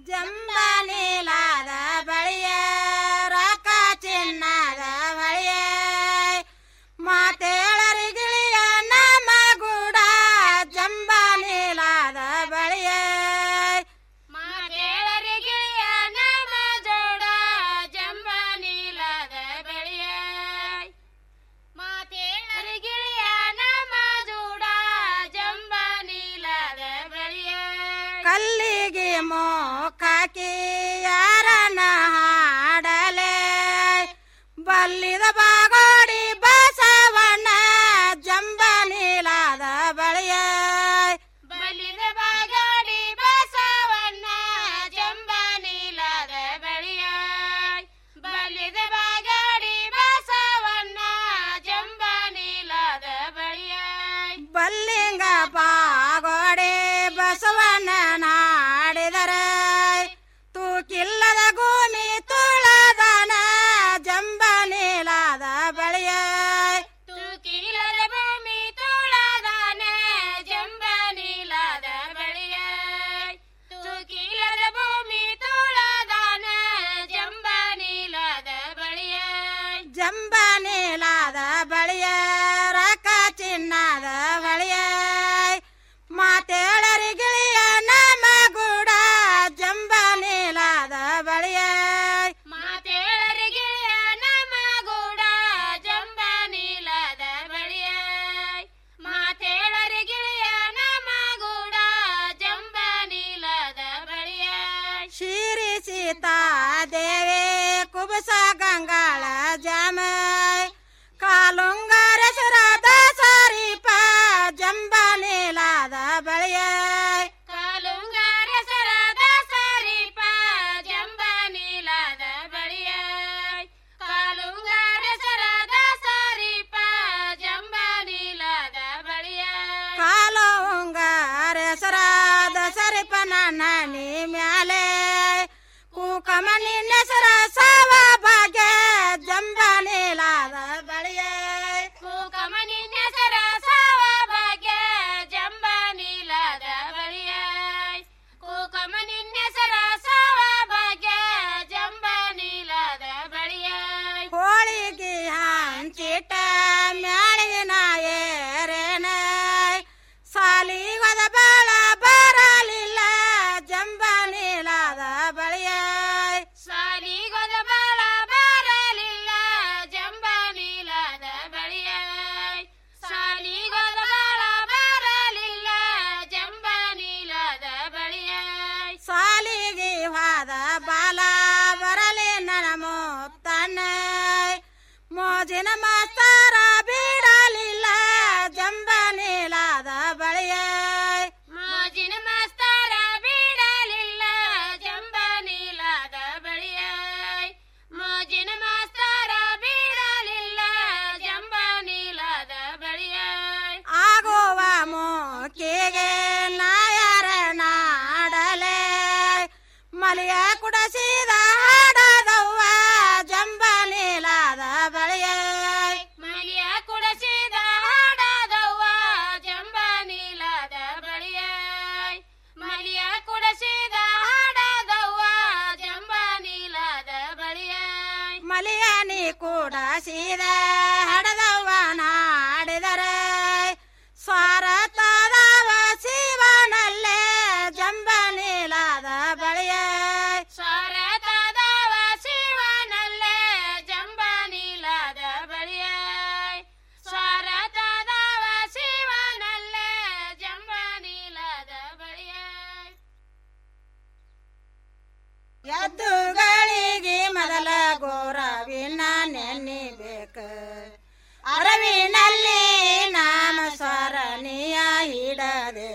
ಜಂಬ ನೀಲಾದ ಬಳಿಯ ರೊಕ್ಕ ಚಿನ್ನದ ಬಳಿಯ ಮಾತೇಳರಿಗಿಳಿಯ ನಮ್ಮ ಗೂಡ ಜಂಬ ನೀಲಾದ ಬಳಿಯ ಮಾತೇಳರಿಗಿಳಿಯ ನಮ್ಮ ಜೋಡ ಜಂಬ ನೀಲದ ಬಳಿಯ ಮಾತೇಳರಿಗಿಳಿಯ ನಮ್ಮ ಜೋಡ ಜಂಬ ನೀಲದ ಬಳಿಯ ಕಲ್ಲಿಗೆ ಮೋಕಾಕಿ ಯಾರನ್ನ ಹಾಡಲೆ ಬಲ್ಲಿದ ಬಾಗೋಡಿ ಬಸವಣ್ಣ ಜಂಬ ನೀಲಾದ ಬಳಿಯ ಬಲಿದ ಬಾಗಾಡಿ ಬಸವಣ್ಣ ಜಂಬ ನೀಲದ ಬಳಿಯ ಬಲಿದ ಬಾಗಾಡಿ ಬಸವಣ್ಣ ಜಂಬ ನೀಲದ ಬಳಿಯ ಬಲ್ಲಿಂಗ ಬಾಗೋಡಿ ಬಸವಣ್ಣ ನಾಡಿದರೆ ತೂಕಿಲ್ಲದ ಭೂಮಿ ತುಳದನ ಜಂಬ ನೀಲಾದ ಬಳಿಯ ತೂಕಿಲದ ಭೂಮಿ ತುಳದಾನ ಜಂಬ ನೀಲದ ಬಳಿಯ ತೂಕಿಲದ ಭೂಮಿ ತುಳದಾನ ಜಂಬ ನೀಲದ ಬಳಿಯ ಜಂಬ ನೀಲಾದ ಬಳಿಯ ರೊಕ್ಕ ಚಿನ್ನದ ಬಳಿಯ ಮಾತೇಳರಿಗಿಳಿಯ ನಮ್ಮ ಗೂಡ ಜಂಬ ನೀಲಾದ ಬಳಿಯ ಮಾತೇಳರಿಗಿಳಿಯ ನಮ್ಮ ಗೂಡ ಜಂಬ ನೀಲದ ಬಳಿಯ ಮಾತೇಳರಿಗಿಳಿಯ ನಮ್ಮ ಗೂಡ ಜಂಬ ನೀಲದ ಬಳಿಯ ಶಿರಿ ಸೀತಾ ದೇವಿ ಕುಬಸ ಗಂಗಾಳ ಜಾಮ ಕಾಲುಂಗರ ಸುರದ ಸರಿಪ ಜಂಬ ನೀಲಾದ ಬಳಿಯ ಕಾಲುಂಗಾರ ಸರದ ಸರಿಪ ಜಂಬ ನೀಲದ ಬಳಿಯ ಕಾಲುಂಗಾರ ಸರದ ಸರಿಪ ಜಂಬ ನೀಲದ ಬಳಿಯ ಕಾಲುಂಗರ ಸರದ ಸರಿಪ ನನ್ನ ನೀ ಮ್ಯಾಲೆ ಕೂಕಮ ನಿನ್ನೆಸರ ಸವ ಭಾಗ್ಯ ಜಂಬ ನೀಲಾದ ಬಳಿಯ ಕೂಕಮನಿನ್ನೆಸರ ಸಾವ ಭಾಗ್ಯ ಜಂಬ ನೀಲದ ಬಳಿಯ ಕೂಕಮನಿನ್ನೆಸರ ಸಾವ ಭಾಗ್ಯ ಜಂಬ ನೀಲದ ಬಳಿಯ ಹೋಳಿಗೆ ಹಂಚಿಟ ಮ್ಯಾಳಿನ ಏರೇನ ಸಾಲಿಗದ ಬಾಳ ಬರಲಿಲ್ಲ ಜಂಬ ನೀಲಾದ ಬಳಿಯ ಸಾಲಿಗೊದ ಬಾಳ ಬರಲಿಲ್ಲ ಜಂಬ ನೀಲದ ಬಳಿಯ ಸಾಲಿಗೊದ ಬಾಳ ಬರಲಿಲ್ಲ ಜಂಬ ನೀಲದ ಬಳಿಯ ಸಾಲಿಗೆ ವಾದ ಬಾಲ ಬರಲಿ ನನ್ನ ಮುತ್ತಣ್ಣ ಮೋಜಿನ ಮಾಸ್ತರ ಬಿಡಲಿಲ್ಲ ಜಂಬ ನೀಲಾದ ಬಳಿಯ ಮೋಜಿನ ಮಾಸ್ತರ ಬಿಡಲಿಲ್ಲ ಜಂಬ ನೀಲದ ಬಳಿಯ ಮೋಜಿನ ಮಾಸ್ತರ ಬಿಡಲಿಲ್ಲ ಜಂಬ ನೀಲದ ಬಳಿಯ ಆಗುವ ಮೋಕಿಗೆ ನಾಯರ ನಾಡಲೆ ಮಲಿಯ ಕುಡಸಿದ ಹಾಡದವ್ವ ಜಂಬ ನೀಲಾದ ಬಳಿಯ ಮಲಿಯ ಕುಡಸಿದ ಹಾಡದವ್ವ ಜಂಬ ನೀಲದ ಬಳಿಯ ಮಲಿಯ ಕುಡಸಿದ ಹಾಡದವ್ವ ಜಂಬ ನೀಲದ ಬಳಿಯ ಮಲಿಯ ನೀ ಕೂಡಸಿದ ಹಡದವ್ವ ನಾಡಿದರೆ ಸ್ವಾರತದವ ಶಿವನಲ್ಲೇ ಜಂಬ ನೀಲಾದ ಬಳಿಯ ಸ್ವರತದವ ಶಿವನಲ್ಲೇ ಜಂಬ ನೀಲದ ಬಳಿಯ ಸ್ವರತದವ ಶಿವನಲ್ಲೇ ಜಂಬ ನೀಲದ ಬಳಿಯ ಎದ್ದುಗಳಿಗೆ ಮೊದಲ ಗೋರವಿನ ನೆನ್ನಿಬೇಕ ಅರವಿನಲ್ಲಿ